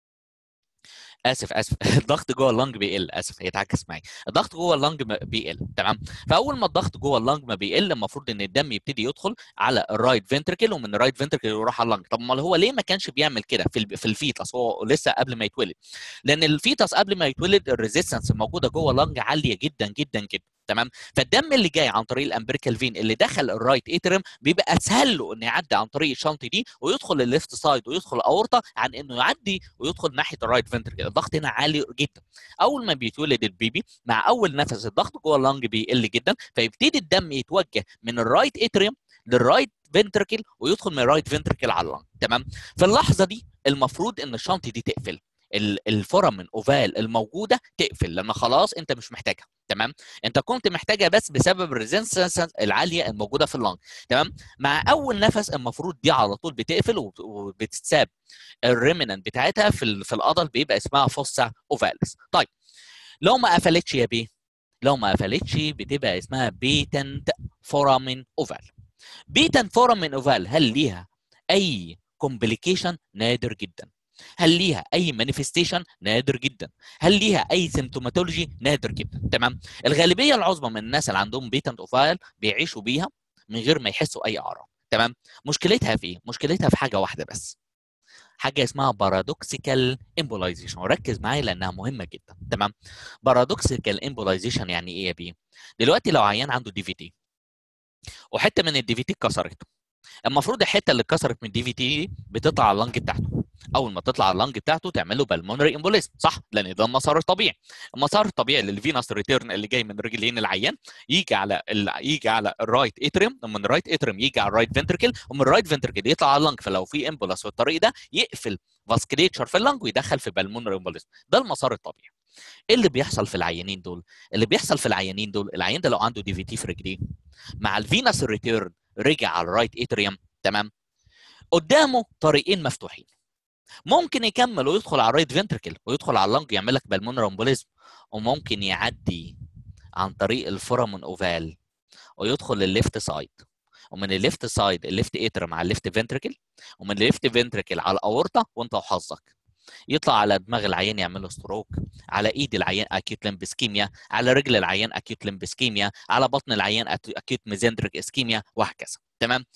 اسف اسف الضغط جوه اللنج بيقل اسف هيتعكس معايا الضغط جوه اللنج ما بيقل تمام فاول ما الضغط جوه اللنج ما بيقل المفروض ان الدم يبتدي يدخل على الرايت فنتركل ومن الرايت فنتركل يروح على اللنج طب امال هو ليه ما كانش بيعمل كده في ال- في الفيتس هو لسه قبل ما يتولد لان الفيتس قبل ما يتولد الريزيستنس الموجوده جوه اللنج عاليه جدا جدا جدا تمام فالدم اللي جاي عن طريق الامبريكال فين اللي دخل الرايت اترم بيبقى اسهل له انه يعدي عن طريق الشنط دي ويدخل الليفت سايد ويدخل اورطه عن انه يعدي ويدخل ناحيه الرايت فنتركل الضغط هنا عالي جدا اول ما بيتولد البيبي مع اول نفس الضغط جوه اللنج بيقل جدا فيبتدي الدم يتوجه من الرايت اتريوم للرايت فنتركل ويدخل من الرايت فنتركل على اللنج تمام في اللحظه دي المفروض ان الشنط دي تقفل ال- الفورامين اوفال الموجوده تقفل لان خلاص انت مش محتاجها تمام انت كنت محتاجها بس بسبب الريزنسنس العاليه الموجوده في اللنج تمام مع اول نفس المفروض دي على طول بتقفل وب- وبتتساب الريمننت بتاعتها في ال- في القضل بيبقى اسمها فوسا اوفاليس طيب لو ما قفلتش يا بيه لو ما قفلتش بتبقى اسمها بيتنت فورامين اوفال بيتنت فورامين اوفال هل ليها اي كومبليكيشن نادر جدا هل ليها اي مانيفستيشن نادر جدا هل ليها اي سيمتوماتولوجي نادر جدا تمام الغالبيه العظمى من الناس اللي عندهم بيتنت اوفال بيعيشوا بيها من غير ما يحسوا اي اعراض تمام مشكلتها في ايه مشكلتها في حاجه واحده بس حاجه اسمها بارادوكسيكال امبولايزيشن وركز معايا لانها مهمه جدا تمام بارادوكسيكال امبولايزيشن يعني ايه يا بيه دلوقتي لو عيان عنده دي في تي وحته من الدي في تي اتكسرت المفروض الحته اللي اتكسرت من الدي في تي دي بتطلع على اللنج بتاعته اول ما تطلع على اللنج بتاعته تعمل له بالمونري امبوليزم صح لان ده المسار الطبيعي المسار الطبيعي للفينوس ريتيرن اللي جاي من رجلين العيان يجي على ال... يجي على الرايت اتريم ومن الرايت اتريم يجي على الرايت فنتركل ومن الرايت فنتركل يطلع على اللنج فلو في امبولاس في الطريق ده يقفل فاسكليتشر في اللنج ويدخل في بالمونري امبوليزم ده المسار الطبيعي ايه اللي بيحصل في العيانين دول اللي بيحصل في العيانين دول العيان ده لو عنده دي في تي في رجليه مع الفينوس ريتيرن رجع على الرايت اتريوم تمام قدامه طريقين مفتوحين ممكن يكمل ويدخل على الرايت فنتركل ويدخل على اللنج يعمل لك بالمونر امبوليزم وممكن يعدي عن طريق الفورامون اوفال ويدخل للليفت سايد ومن الليفت سايد الليفت اترم على الليفت فنتركل ومن الليفت فنتركل على الاورطه وانت وحظك يطلع على دماغ العيان يعمل له ستروك على ايد العيان اكيوت لمبسكيميا على رجل العيان اكيوت لمبسكيميا على بطن العيان اكيوت ميزندريك اسكيميا وهكذا تمام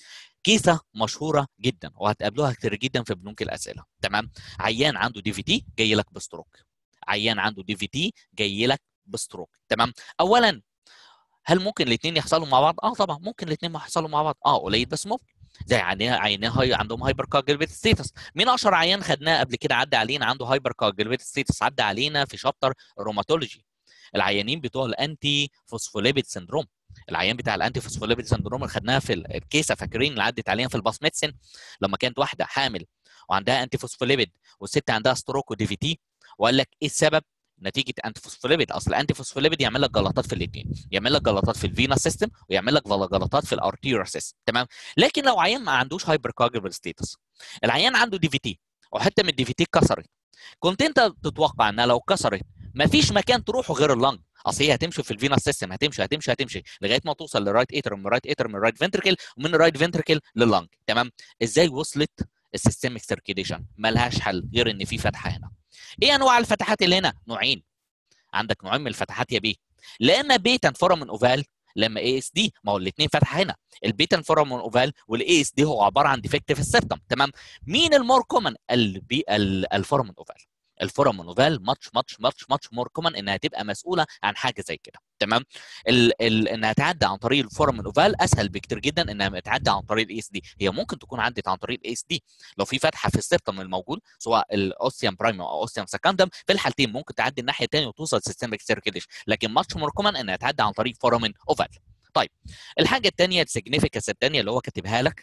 كيسه مشهوره جدا وهتقابلوها كتير جدا في بنوك الاسئله تمام عيان عنده دي في تي جاي لك بستروك عيان عنده دي في تي جاي لك بستروك تمام اولا هل ممكن الاثنين يحصلوا مع بعض اه طبعا ممكن الاثنين يحصلوا مع بعض اه قليل بس ممكن زي عيان عيان هاي عندهم هايبر كوجلبيت ستيتس مين اشهر عيان خدناه قبل كده عدى علينا عنده هايبر كوجلبيت ستيتس عدى علينا في شابتر روماتولوجي العيانين بتوع الانتي فوسفوليبيد سندروم العيان بتاع الانتي فوسفوليبيد سندروم اللي خدناها في الكيسه فاكرين اللي عدت علينا في الباس ميدسن لما كانت واحده حامل وعندها انتي فوسفوليبيد والست عندها ستروك ودي في تي وقال لك ايه السبب نتيجه انتي فوسفوليبيد اصل الانتي فوسفوليبيد يعمل لك جلطات في الاثنين يعمل لك جلطات في الفينا سيستم ويعمل لك جلطات في الارتيريا سيستم تمام لكن لو عيان ما عندوش هايبر كوجبل ستيتس العيان عنده دي في تي وحته من الدي في تي اتكسرت كنت انت تتوقع انها لو اتكسرت مفيش مكان تروحه غير اللنج اصل هي هتمشي في الفينا سيستم هتمشي هتمشي هتمشي لغايه ما توصل للرايت ايتر من الرايت ايتر من الرايت فنتركل ومن الرايت فنتركل لللنج تمام ازاي وصلت السيستميك سيركيليشن ملهاش حل غير ان في فتحه هنا ايه انواع الفتحات اللي هنا نوعين عندك نوعين من الفتحات يا بيه لا اما بيتا فورامين اوفال لما اي اس دي ما هو الاثنين فتحه هنا البيتا فورامين اوفال والاي اس دي هو عباره عن ديفكت في السيرتم تمام مين المور كومن الفورامين اوفال الفورامين اوفال ماتش ماتش ماتش ماتش مور كومن انها تبقى مسؤوله عن حاجه زي كده تمام ال ال انها تعدي عن طريق الفورامين اوفال اسهل بكتير جدا انها تعدي عن طريق الاي اس دي هي ممكن تكون عدت عن طريق الاي اس دي لو في فتحه في السيرتم الموجود سواء الاوستيوم برايم او اوستيوم سكندم في الحالتين ممكن تعدي الناحيه الثانيه وتوصل سيستميك سيركيليشن لكن ماتش مور كومن انها تعدي عن طريق فورامين اوفال طيب الحاجه الثانيه السيجنيفيكانس الثانيه اللي هو كاتبها لك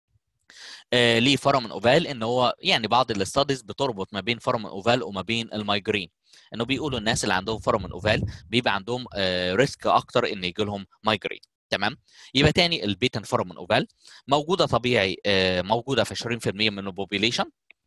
آه ليه فرامن اوفال ان هو يعني بعض الاستاديز بتربط ما بين فرامن اوفال وما بين المايجرين انه بيقولوا الناس اللي عندهم فرامن اوفال بيبقى عندهم آه ريسك اكتر ان يجي لهم مايجرين تمام يبقى تاني البيتن فرامن اوفال موجوده طبيعي آه موجوده في 20% من البوبيليشن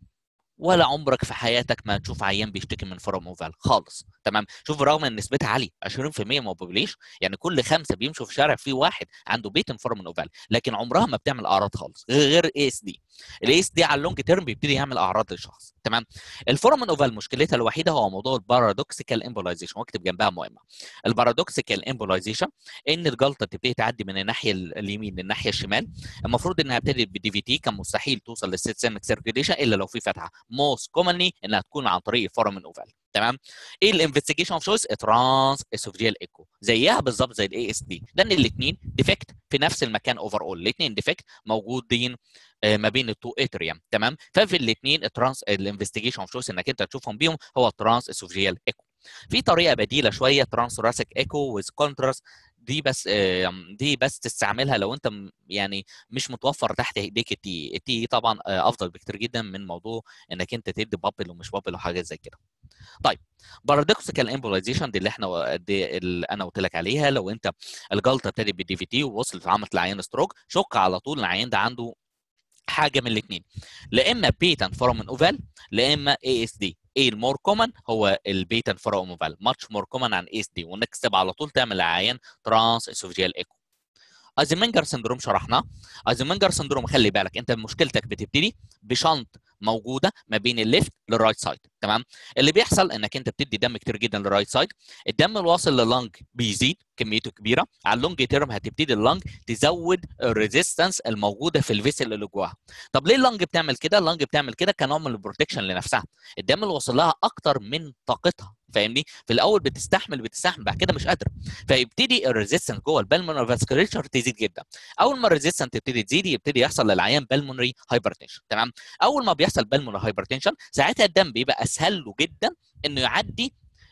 ولا عمرك في حياتك ما تشوف عيان بيشتكي من فرام اوفال خالص تمام شوف رغم ان نسبتها عاليه 20% ما بوبليش يعني كل خمسه بيمشوا في شارع في واحد عنده بيتن فرام اوفال لكن عمرها ما بتعمل اعراض خالص غير اي اس دي الاي اس دي على اللونج تيرم بيبتدي يعمل اعراض للشخص تمام الفورامين اوفال مشكلتها الوحيده هو موضوع البارادوكسيكال امبولايزيشن واكتب جنبها مهمه البارادوكسيكال امبولايزيشن ان الجلطه تبتدي تعدي من الناحيه اليمين للناحيه الشمال المفروض انها ابتدت بالدي في تي كان مستحيل توصل للسيستميك سيركيليشن الا لو في فتحه موست كومنلي انها تكون عن طريق الفورامين اوفال تمام ايه الانفستيجيشن اوف تشويس ترانس اسوفجيال ايكو زيها بالظبط زي الاي اس دي لان الاثنين ديفكت في نفس المكان اوفر اول الاثنين ديفكت موجودين ما بين التو اتريوم تمام ففي الاثنين الترانس الانفستيجيشن اوف تشويس انك انت تشوفهم بيهم هو ترانس اسوفجيال ايكو في طريقه بديله شويه ترانس راسك ايكو ويز كونتراست دي بس دي بس تستعملها لو انت يعني مش متوفر تحت ايديك التي التي طبعا افضل بكتير جدا من موضوع انك انت تدي بابل ومش بابل وحاجات زي كده طيب بارادوكسيكال امبولايزيشن دي اللي احنا دي اللي انا قلت لك عليها لو انت الجلطه ابتدت بالدي في تي ووصلت عملت العيان ستروك شك على طول العيان ده عنده حاجه من الاثنين لا اما بيتن فورامين اوفال لا اما اي اس دي ايه المور كومن هو البيتن فورامين اوفال ماتش مور كومن عن اي اس دي ونكتب على طول تعمل عيان ترانس اسوفجيال ايكو ايزنمنجر سندروم شرحناه ايزنمنجر سندروم خلي بالك انت مشكلتك بتبتدي بشنط موجوده ما بين الليفت للرايت سايد تمام اللي بيحصل انك انت بتدي دم كتير جدا للرايت سايد الدم الواصل لللنج بيزيد كميته كبيره على اللونج تيرم هتبتدي اللنج تزود الريزيستنس الموجوده في الفيسل اللي جواها طب ليه اللنج بتعمل كده اللنج بتعمل كده كنوع من البروتكشن لنفسها الدم اللي واصل لها اكتر من طاقتها فاهمني في الاول بتستحمل بتستحمل بعد كده مش قادره فيبتدي الريزيستنس جوه البلمونري فاسكوليتشر تزيد جدا اول ما الريزيستنس تبتدي تزيد يبتدي يحصل للعيان بلمونري هايبرتنشن تمام اول ما بيحصل بلمونري هايبرتنشن ساعتها الدم بيبقى اسهل له جدا انه يعدي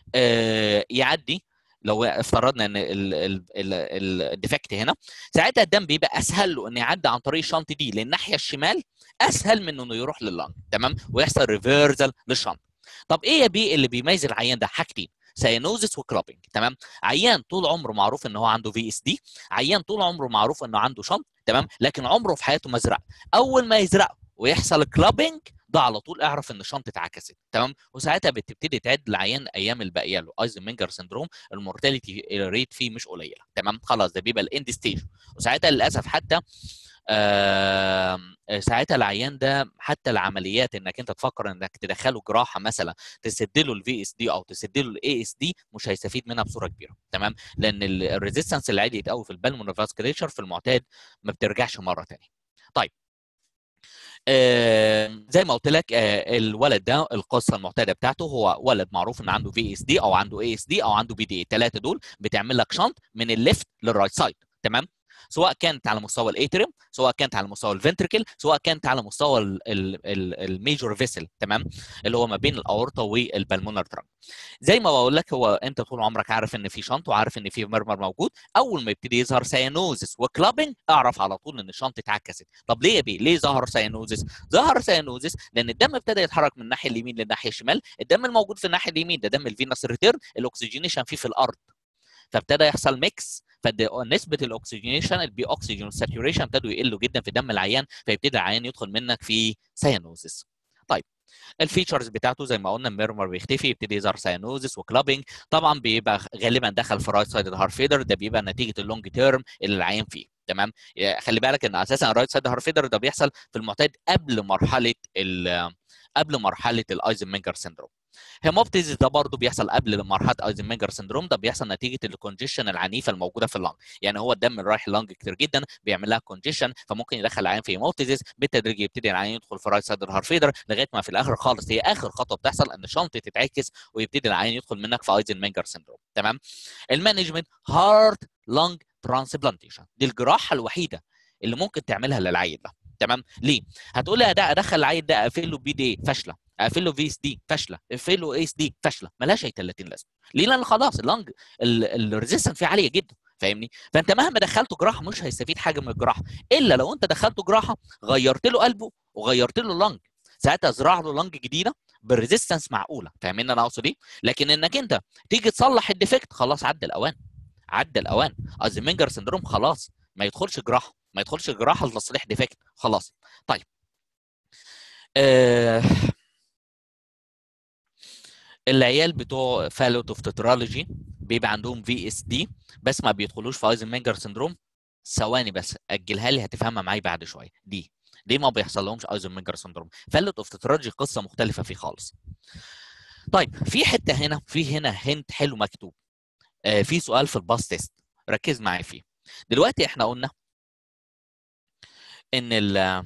آه يعدي لو افترضنا ان الديفكت هنا ساعتها الدم بيبقى اسهل له انه يعدي عن طريق الشنط دي للناحيه الشمال اسهل من انه يروح لللنج تمام ويحصل ريفيرزل للشنط طب ايه يا بيه اللي بيميز العيان ده حاجتين ساينوزس وكلابنج تمام عيان طول عمره معروف ان هو عنده في اس دي عيان طول عمره معروف انه عنده شنط تمام لكن عمره في حياته ما زرع اول ما يزرع ويحصل كلابنج ده على طول اعرف ان الشنطه اتعكست تمام وساعتها بتبتدي تعد العيان ايام الباقيه له ايزنمنجر سندروم المورتاليتي ريت فيه مش قليله تمام خلاص ده بيبقى الاند ستيج وساعتها للاسف حتى آه ساعتها العيان ده حتى العمليات انك انت تفكر انك تدخله جراحه مثلا تسد له الفي اس دي او تسد له الاي اس دي مش هيستفيد منها بصوره كبيره تمام لان الريزيستنس اللي عاليه قوي في البلمونر فاسكوليتشر في المعتاد ما بترجعش مره ثانيه طيب آه زي ما قلت لك آه الولد ده القصه المعتاده بتاعته هو ولد معروف ان عنده في اس دي او عنده اي اس دي او عنده بي دي اي الثلاثه دول بتعمل لك شنط من الليفت للرايت سايد تمام سواء كانت على مستوى الاتريوم سواء كانت على مستوى الفنتركل سواء كانت على مستوى الميجور فيسل تمام اللي هو ما بين الاورطه والبلمونر ترانك زي ما بقول لك هو انت طول عمرك عارف ان في شنط وعارف ان في مرمر موجود اول ما يبتدي يظهر سيانوزس وكلابنج اعرف على طول ان الشنط اتعكست طب ليه يا بيه ليه ظهر سيانوزس ظهر سيانوزس لان الدم ابتدى يتحرك من الناحيه اليمين للناحيه الشمال الدم الموجود في الناحيه اليمين ده دم الفينس ريتيرن الاكسجينيشن فيه في الارض فابتدى يحصل ميكس فنسبه الاكسجينيشن البي اوكسجين ساتوريشن ابتدوا يقلوا جدا في دم العيان فيبتدي العيان يدخل منك في سيانوزس طيب الفيتشرز بتاعته زي ما قلنا الميرمر بيختفي يبتدي يظهر سيانوزس وكلابنج طبعا بيبقى غالبا دخل في رايت سايد هارت فيدر ده بيبقى نتيجه اللونج تيرم اللي العيان فيه تمام خلي بالك ان اساسا الرايت سايد هارت فيدر ده بيحصل في المعتاد قبل مرحله قبل مرحله الايزنمنجر سيندروم هيموبتيزيس ده برضه بيحصل قبل مرحله ايزنمنجر سندروم ده بيحصل نتيجه الكونجيشن العنيفه الموجوده في اللنج يعني هو الدم اللي رايح اللنج كتير جدا بيعمل لها كونجيشن فممكن يدخل العيان في هيموبتيزيس بالتدريج يبتدي العيان يدخل في رايت سايد هارت فيدر لغايه ما في الاخر خالص هي اخر خطوه بتحصل ان الشنطه تتعكس ويبتدي العيان يدخل منك في ايزنمنجر سندروم تمام المانجمنت هارت لنج ترانسبلانتيشن دي الجراحه الوحيده اللي ممكن تعملها للعيل ده تمام ليه هتقول لي ده ادخل العيل ده اقفل له بي دي فاشله اقفل له في اس دي فاشله اقفل له اي اس دي فاشله ملهاش اي 30 لازمه ليه لان خلاص اللنج الريزيستنس فيه عاليه جدا فاهمني فانت مهما دخلته جراحه مش هيستفيد حاجه من الجراحه الا لو انت دخلته جراحه غيرت له قلبه وغيرت له اللنج ساعتها ازرع له لنج جديده بالريزيستنس معقوله فاهمين انا اقصد ايه لكن انك انت تيجي تصلح الديفكت خلاص عدى الاوان عدى الاوان ازمنجر سندروم خلاص ما يدخلش جراحه ما يدخلش جراحه لتصليح ديفكت خلاص طيب آه العيال بتوع فالوت اوف تترولوجي بيبقى عندهم في اس دي بس ما بيدخلوش في ايزنمنجر سندروم ثواني بس اجلها لي هتفهمها معايا بعد شويه دي ليه ما بيحصل لهمش ايزنمنجر سندروم فالوت اوف تترولوجي قصه مختلفه فيه خالص طيب في حته هنا في هنا هنت حلو مكتوب آه في سؤال في الباس تيست ركز معايا فيه دلوقتي احنا قلنا ان ال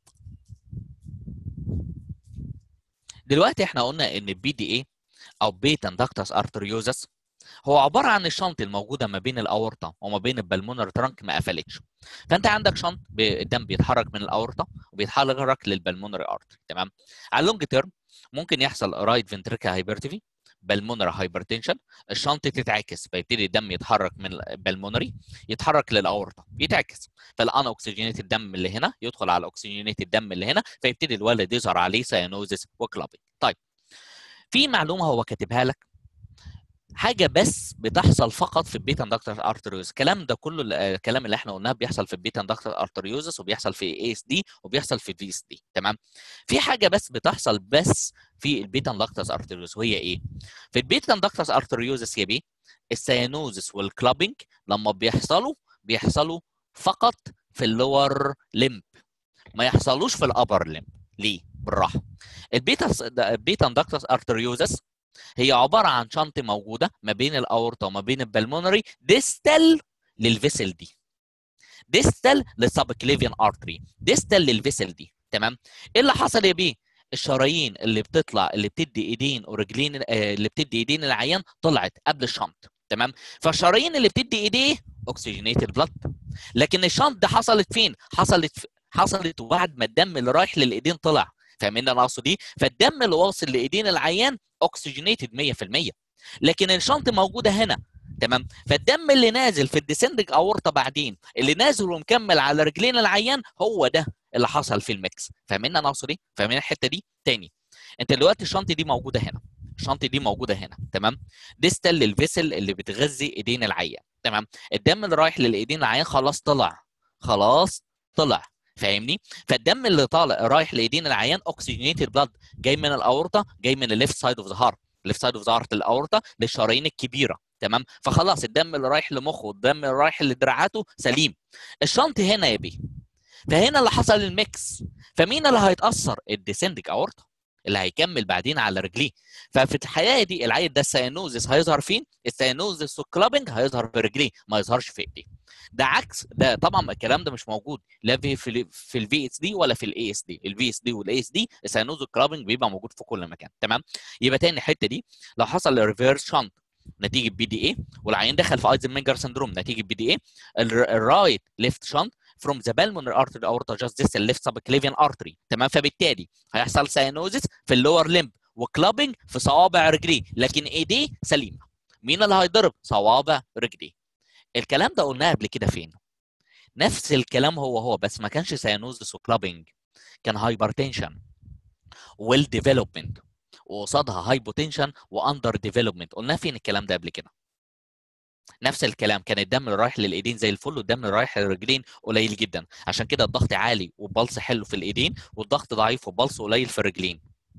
دلوقتي احنا قلنا ان البي دي اي او بيتا اندكتس ارتريوزس هو عباره عن الشنط الموجوده ما بين الاورطه وما بين البلمونر ترانك ما قفلتش فانت عندك شنط الدم بيتحرك من الاورطه وبيتحرك للبلمونري ارتري تمام على اللونج تيرم ممكن يحصل رايت فنتريكا هايبرتيفي بالمونري هايبرتنشن الشنطه تتعكس فيبتدي الدم يتحرك من البلمونري يتحرك للاورطه يتعكس فالان اوكسجينيت الدم اللي هنا يدخل على اوكسجينيت الدم اللي هنا فيبتدي الولد يظهر عليه سيانوزس وكلابينج طيب في معلومه هو كاتبها لك حاجه بس بتحصل فقط في البيتا اندكتر ارتريوز الكلام ده كله الكلام اللي احنا قلناه بيحصل في البيتا اندكتر ارتريوزس وبيحصل في اي اس دي وبيحصل في في اس دي تمام في حاجه بس بتحصل بس في البيتا اندكتس ارتريوز وهي ايه في البيتا اندكتس ارتريوزس يا بيه السيانوزس والكلابينج لما بيحصلوا بيحصلوا فقط في اللور لمب ما يحصلوش في الابر لمب ليه بالراحه البيتا البيتا اندكتس ارتريوزس هي عباره عن شنطه موجوده ما بين الاورطه وما بين البلمونري ديستال للفيسل دي ديستال للسبكليفيان ارتري ديستال للفيسل دي تمام ايه اللي حصل يا بيه الشرايين اللي بتطلع اللي بتدي ايدين ورجلين اللي بتدي ايدين العيان طلعت قبل الشنط تمام فالشرايين اللي بتدي ايديه اوكسجينيتد بلاد لكن الشنط ده حصلت فين حصلت حصلت بعد ما الدم اللي رايح للايدين طلع فاهمين انا اقصد ايه فالدم اللي واصل لايدين العيان اوكسجينيتد 100% لكن الشنط موجوده هنا تمام فالدم اللي نازل في الديسندنج اورطه بعدين اللي نازل ومكمل على رجلين العيان هو ده اللي حصل في الميكس فاهمين انا اقصد ايه فاهمين الحته دي تاني انت دلوقتي الشنطه دي موجوده هنا الشنطه دي موجوده هنا تمام ديستال للفيسل اللي بتغذي ايدين العيان تمام الدم اللي رايح للايدين العيان خلاص طلع خلاص طلع فاهمني فالدم اللي طالع رايح لايدين العيان اوكسجينيتد بلاد جاي من الاورطه جاي من الليفت سايد اوف ذا هارت الليفت سايد اوف ذا هارت الاورطه للشرايين الكبيره تمام فخلاص الدم اللي رايح لمخه والدم اللي رايح لدراعاته سليم الشنط هنا يا بيه فهنا اللي حصل الميكس فمين اللي هيتاثر الديسندك اورطه اللي هيكمل بعدين على رجليه ففي الحياه دي العيل ده السيانوزس هيظهر فين السيانوزس والكلابنج هيظهر في رجليه ما يظهرش في ايديه ده عكس ده طبعا الكلام ده مش موجود لا في في في الفي اس دي ولا في الاي اس دي الفي اس دي والاي اس دي الساينوز كلابنج بيبقى موجود في كل مكان تمام يبقى تاني الحته دي لو حصل ريفيرس شنط نتيجه بي دي اي والعيان دخل في ايزنمنجر سندروم نتيجه بي دي اي الرايت ليفت شنط from the pulmonary artery aorta just this left subclavian artery تمام فبالتالي هيحصل ساينوزس في اللور لمب وكلابنج في صوابع رجليه لكن ايديه سليمه مين اللي هيضرب صوابع رجليه الكلام ده قلناه قبل كده فين نفس الكلام هو هو بس ما كانش ساينوزس وكلابنج كان هايبرتنشن ويل ديفلوبمنت وقصادها هايبوتنشن واندر ديفلوبمنت قلنا فين الكلام ده قبل كده نفس الكلام كان الدم اللي رايح للايدين زي الفل والدم اللي رايح للرجلين قليل جدا عشان كده الضغط عالي والبلس حلو في الايدين والضغط ضعيف والبلس قليل في الرجلين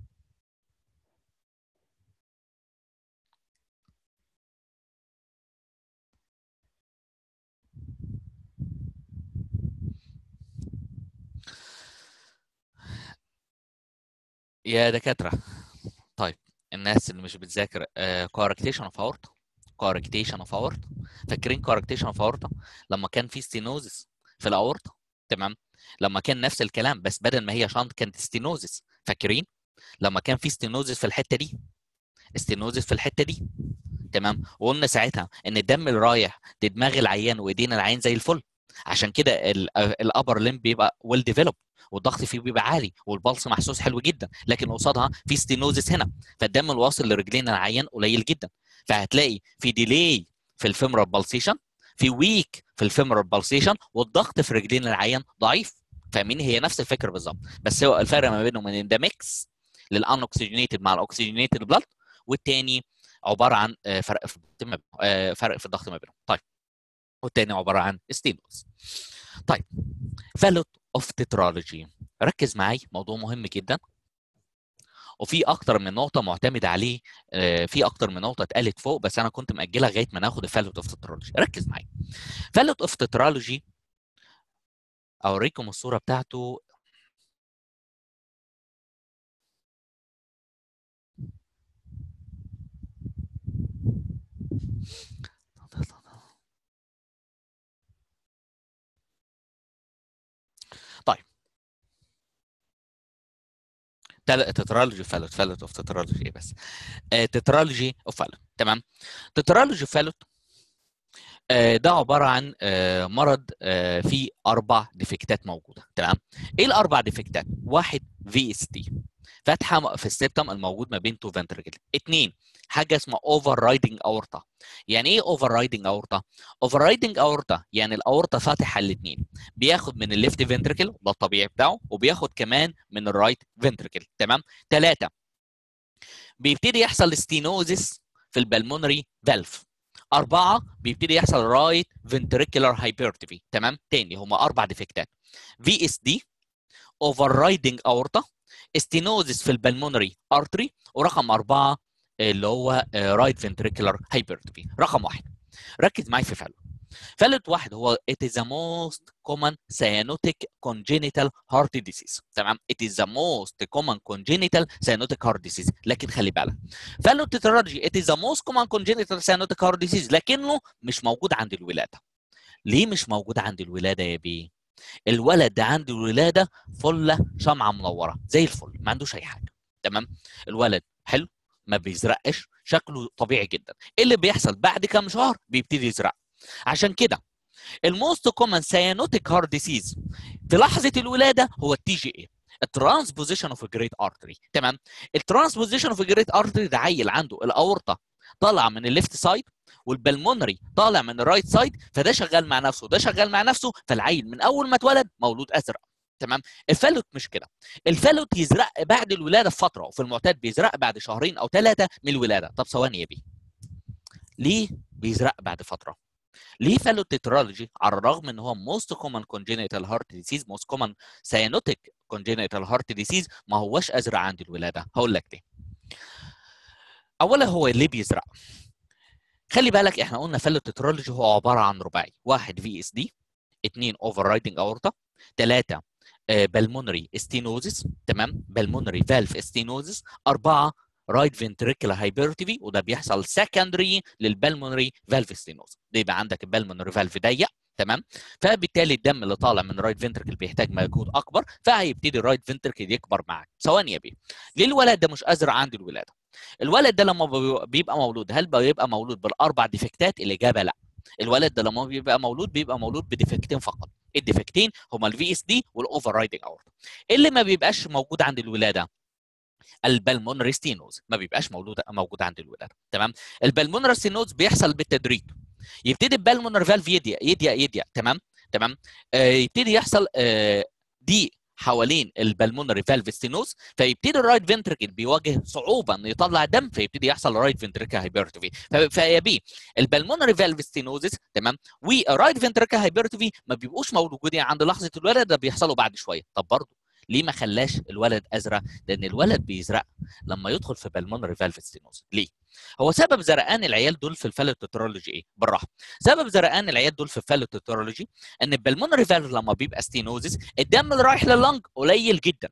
يا دكاتره طيب الناس اللي مش بتذاكر كوركتيشن اوف اورتا كوركتيشن اوف اورتا فاكرين كوركتيشن اوف اورتا لما كان في ستينوزس في الاورتا تمام لما كان نفس الكلام بس بدل ما هي شنط كانت ستينوزس فاكرين لما كان في ستينوزس في الحته دي ستينوزس في الحته دي تمام وقلنا ساعتها ان الدم اللي رايح لدماغ العيان وايدين العيان زي الفل عشان كده الابر ليم بيبقى ويل ديفلوب والضغط فيه بيبقى عالي والبلس محسوس حلو جدا لكن قصادها في ستينوزس هنا فالدم الواصل لرجلين العيان قليل جدا فهتلاقي في ديلي في الفيمورال بالسيشن في ويك في الفيمورال بالسيشن والضغط في رجلين العيان ضعيف فاهمين هي نفس الفكره بالظبط بس هو الفرق ما بينهم ان ده ميكس للان اوكسجينيتد مع الاوكسجينيتد بلاد والتاني عباره عن فرق في فرق في الضغط ما بينهم طيب والتاني عباره عن ستينوز طيب فالوت اوف تترولوجي ركز معي موضوع مهم جدا وفي اكتر من نقطه معتمد عليه في اكتر من نقطه اتقالت فوق بس انا كنت ماجلها لغايه ما ناخد الفالوت اوف تترولوجي ركز معايا فالوت اوف تترولوجي اوريكم الصوره بتاعته طيب تترالوجي فالوت فالوت اوف تترالوجي ايه بس آه تترالوجي اوف فالوت تمام تترالوجي فالوت آه ده عباره عن آه مرض آه فيه اربع ديفكتات موجوده تمام ايه الاربع ديفكتات واحد في اس تي فتحه في السيبتم الموجود ما بين تو فنتركل اثنين حاجه اسمها اوفر رايدنج اورتا يعني ايه اوفر رايدنج اورتا اوفر رايدنج اورتا يعني الاورتا فاتحه الاثنين بياخد من الليفت فنتركل ده الطبيعي بتاعه وبياخد كمان من الرايت فنتركل تمام ثلاثه بيبتدي يحصل ستينوزس في البلمونري فالف أربعة بيبتدي يحصل رايت فنتريكولار هايبرتيفي تمام تاني هما أربع ديفكتات في اس دي اوفر رايدنج اورتا استينوزس في البلمونري ارتري ورقم أربعة اللي هو رايت فنتريكولار هايبرتروفي رقم واحد ركز معايا في فالو فالوت واحد هو it is the most common cyanotic congenital heart disease تمام it is the most common congenital cyanotic heart disease لكن خلي بالك فالوت تترولوجي it is the most common congenital cyanotic heart disease لكنه مش موجود عند الولاده ليه مش موجود عند الولاده يا بيه الولد ده عند الولاده فله شمعه منوره زي الفل ما عندوش اي حاجه تمام الولد حلو ما بيزرقش شكله طبيعي جدا ايه اللي بيحصل بعد كام شهر بيبتدي يزرق عشان كده الموست كومن سيانوتيك هارت ديسيز في لحظه الولاده هو التي جي اي الترانسبوزيشن اوف جريت ارتري تمام الترانسبوزيشن اوف جريت ارتري ده عيل عنده الاورطه طالعه من الليفت سايد والبلمونري طالع من الرايت سايد فده شغال مع نفسه ده شغال مع نفسه فالعيل من اول ما اتولد مولود ازرق تمام الفالوت مش كده الفالوت يزرق بعد الولاده بفتره وفي المعتاد بيزرق بعد شهرين او ثلاثه من الولاده طب ثواني يا بيه ليه بيزرق بعد فتره ليه فالوت تترولوجي على الرغم ان هو موست كومن كونجينيتال هارت ديسيز موست كومن سيانوتيك كونجينيتال هارت ديسيز ما هوش ازرق عند الولاده هقول لك ليه اولا هو ليه بيزرق خلي بالك احنا قلنا فالوت تترولوجي هو عباره عن رباعي واحد في اس دي اثنين اوفر رايدنج اورتا ثلاثه بالمونري ستينوزس تمام بالمونري فالف ستينوزس اربعه رايت فنتريكولا هايبرتيفي وده بيحصل سكندري للبلمونري فالف ستينوز ده يبقى عندك البلمونري فالف ضيق تمام فبالتالي الدم اللي طالع من الرايت فنتركل بيحتاج مجهود اكبر فهيبتدي الرايت فنتركل يكبر معاك ثواني يا بيه ليه الولد ده مش ازرع عند الولاده الولد ده لما بيبقى مولود هل بيبقى مولود بالاربع ديفكتات الاجابه لا الولد ده لما بيبقى مولود بيبقى مولود بديفكتين فقط الديفكتين هما الفي اس دي والاوفر رايدنج اورتا اللي ما بيبقاش موجود عند الولاده البلمونري ستينوز ما بيبقاش موجود موجود عند الولاده تمام البلمونري ستينوز بيحصل بالتدريج يبتدي البلمونر فالف يضيق يضيق يضيق تمام تمام آه يبتدي يحصل آه ضيق حوالين البلمونري فالف ستينوز فيبتدي الرايت فنتركل بيواجه صعوبه انه يطلع دم فيبتدي يحصل رايت فنتركل هايبرتروفي فيا بي البلمونري فالف ستينوزس تمام والرايت فنتركل هايبرتروفي ما بيبقوش موجودين عند لحظه الولاده ده بيحصلوا بعد شويه طب برضه ليه ما خلاش الولد ازرق؟ لان الولد بيزرق لما يدخل في بالمونري فالف ستينوز، ليه؟ هو سبب زرقان العيال دول في الفالوتيترولوجي ايه؟ بالراحه. سبب زرقان العيال دول في الفالوتيترولوجي ان البلمونري فالف لما بيبقى ستينوزس الدم اللي رايح لللنج قليل جدا.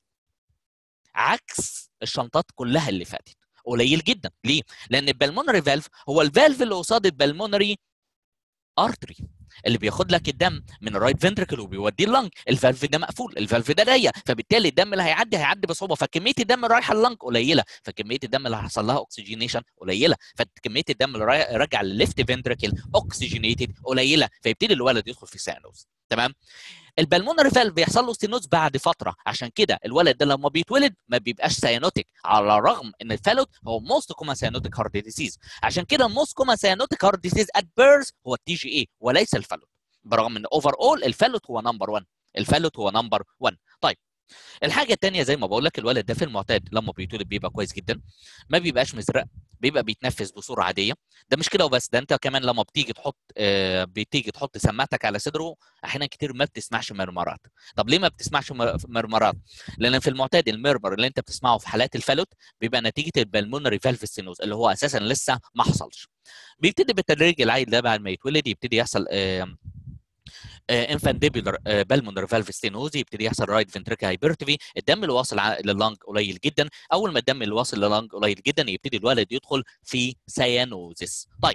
عكس الشنطات كلها اللي فاتت. قليل جدا، ليه؟ لان البلمونري فالف هو الفالف اللي قصاد البلمونري ارتري اللي بياخد لك الدم من الرايت فنتركل وبيوديه اللنج الفالف ده مقفول الفالف ده ضيق فبالتالي الدم اللي هيعدي هيعدي بصعوبه فكميه الدم اللي رايحه اللنج قليله فكميه الدم اللي هيحصل لها اوكسجينيشن قليله فكميه الدم اللي راجع للليفت فنتركل اوكسجينيتد قليله فيبتدي الولد يدخل في سانوز تمام البلمونري فالف بيحصل له ستينوز بعد فتره عشان كده الولد ده لما بيتولد ما بيبقاش سيانوتيك على الرغم ان الفالوت هو موست كوما سيانوتيك هارت ديزيز عشان كده موست كوما سيانوتيك هارت ديزيز ات بيرث هو التي جي اي وليس الفالوت برغم ان اوفر اول الفالوت هو نمبر 1 الفالوت هو نمبر 1 طيب الحاجه الثانيه زي ما بقول لك الولد ده في المعتاد لما بيتولد بيبقى كويس جدا ما بيبقاش مزرق بيبقى بيتنفس بصوره عاديه ده مش كده وبس ده انت كمان لما بتيجي تحط آه بتيجي تحط سماعتك على صدره احيانا كتير ما بتسمعش مرمرات طب ليه ما بتسمعش مرمرات لان في المعتاد المرمر اللي انت بتسمعه في حالات الفلوت بيبقى نتيجه البلمونري فالف ستينوز اللي هو اساسا لسه ما حصلش بيبتدي بالتدريج العيل ده بعد ما يتولد يبتدي يحصل آه انفانديبولار بالمونر فالف ستينوز يبتدي يحصل رايت فنتريكا هايبرتفي الدم اللي واصل لللنج قليل جدا اول ما الدم اللي واصل لللنج قليل جدا يبتدي الولد يدخل في سيانوزس طيب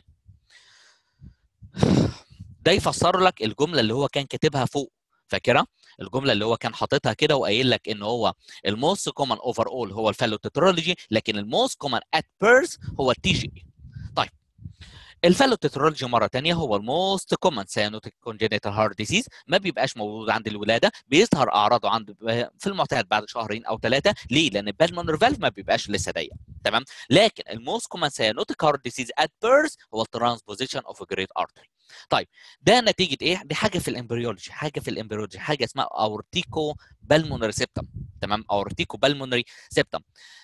ده يفسر لك الجمله اللي هو كان كاتبها فوق فاكرها الجمله اللي هو كان حاططها كده وقايل لك ان هو الموست كومن اوفر اول هو الفالوتيترولوجي لكن الموست كومن ات بيرث هو التي جي طيب الفالوتيترولوجي مره ثانيه هو الموست كومن سيانوتيك كونجينيتال هارت ديزيز ما بيبقاش موجود عند الولاده بيظهر اعراضه عند في المعتاد بعد شهرين او ثلاثه ليه؟ لان البالمونر فالف ما بيبقاش لسه ضيق تمام لكن الموست كومن سيانوتيك هارت ديزيز ات بيرث هو الترانسبوزيشن اوف جريت ارتري طيب ده نتيجه ايه؟ دي حاجه في الامبريولوجي حاجه في الامبريولوجي حاجه اسمها اورتيكو بالمونري سيبتم تمام اورتيكو بالمونري سيبتم